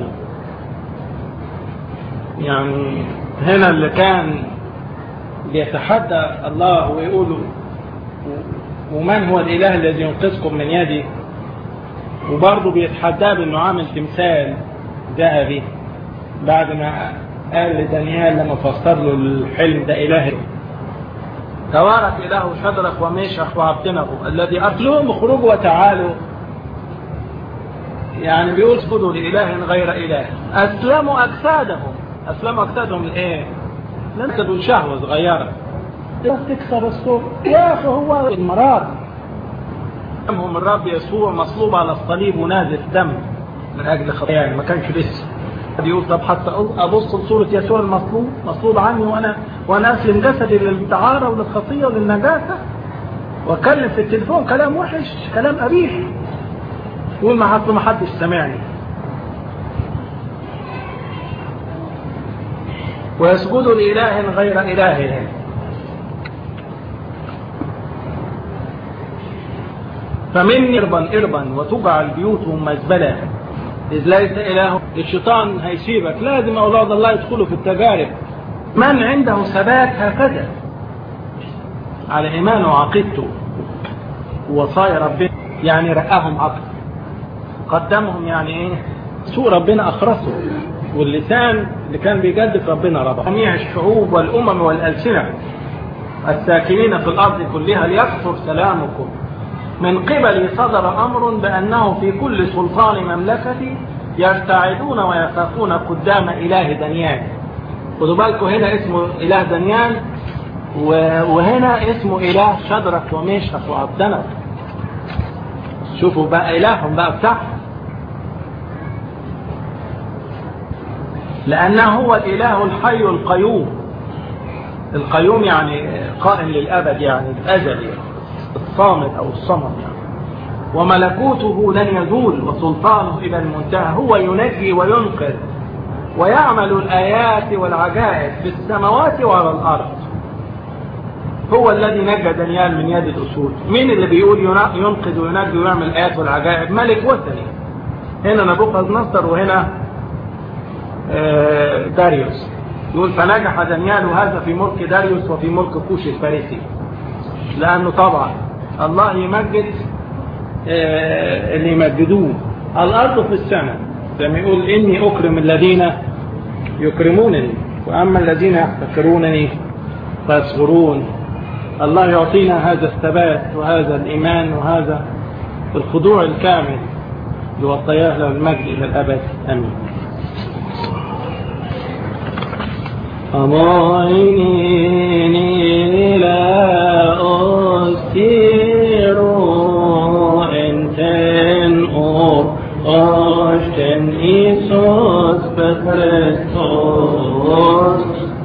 يعني هنا اللي كان بيتحدى الله ويقول ومن هو الإله الذي ينقذكم من يدي وبرضه بيتحداه بأنه عامل تمثال ذهبي بعد ما قال لدانيال لما فسر له الحلم ده إله تبارك إله شدرك وميشخ وعبدنه الذي أرسلهم اخرجوا وتعالوا يعني بيقول اسجدوا لإله غير إله أسلموا أجسادهم أسلموا أجسادهم لإيه؟ لن تدول شهوة صغيرة تكسر الصوت يا أخي هو المرار دمهم الرب يسوع مصلوب على الصليب ونازف دم من أجل خطاياي ما كانش لسه يقول طب حتى أبص لصورة يسوع المصلوب مصلوب عني وأنا وأنا أسلم جسدي للدعارة وللخطية وللنجاسة وأتكلم في التليفون كلام وحش كلام قبيح يقول ما حد ما حدش سمعني ويسجدوا لإله غير إلههم فمني اربا اربا وتجعل بيوتهم مزبلة إذ ليس إله الشيطان هيسيبك لازم أولاد الله يدخلوا في التجارب من عنده ثبات هكذا على إيمانه وعقيدته ووصايا ربنا يعني رقاهم عقل قدمهم يعني ايه سوء ربنا اخرسه واللسان اللي كان بيجدف ربنا ربه جميع الشعوب والامم والالسنه الساكنين في الارض كلها ليكثر سلامكم من قبل صدر امر بانه في كل سلطان مملكتي يرتعدون ويخافون قدام اله دانيال خدوا بالكم هنا اسمه اله دانيال وهنا اسمه اله شدرك وميشك وعبدنك شوفوا بقى إلههم بقى بتاعهم لأنه هو الإله الحي القيوم القيوم يعني قائم للأبد يعني الأزلي الصامد أو الصمد يعني وملكوته لن يزول وسلطانه إلى المنتهى هو ينجي وينقذ ويعمل الآيات والعجائب في السماوات وعلى الأرض هو الذي نجى دانيال من يد الأسود مين اللي بيقول ينقذ وينجي ويعمل الآيات والعجائب ملك وثني هنا نبوخذ نصر وهنا داريوس يقول فنجح دانيال هذا في ملك داريوس وفي ملك كوش الفارسي لأنه طبعا الله يمجد اللي يمجدوه الأرض في السماء لما يقول إني أكرم الذين يكرمونني وأما الذين يحتكرونني فيصغرون الله يعطينا هذا الثبات وهذا الإيمان وهذا الخضوع الكامل لوصاياه له المجد إلى الأبد آمين أمعيني لا أستير إنتن أور أشتن إيسوس بكريستوس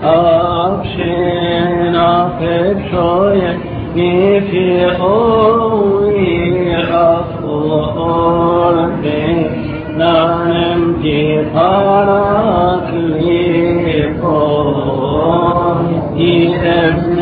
أبشن أفب شوية نفي أوي أفور بي نانم تي بارك لي إي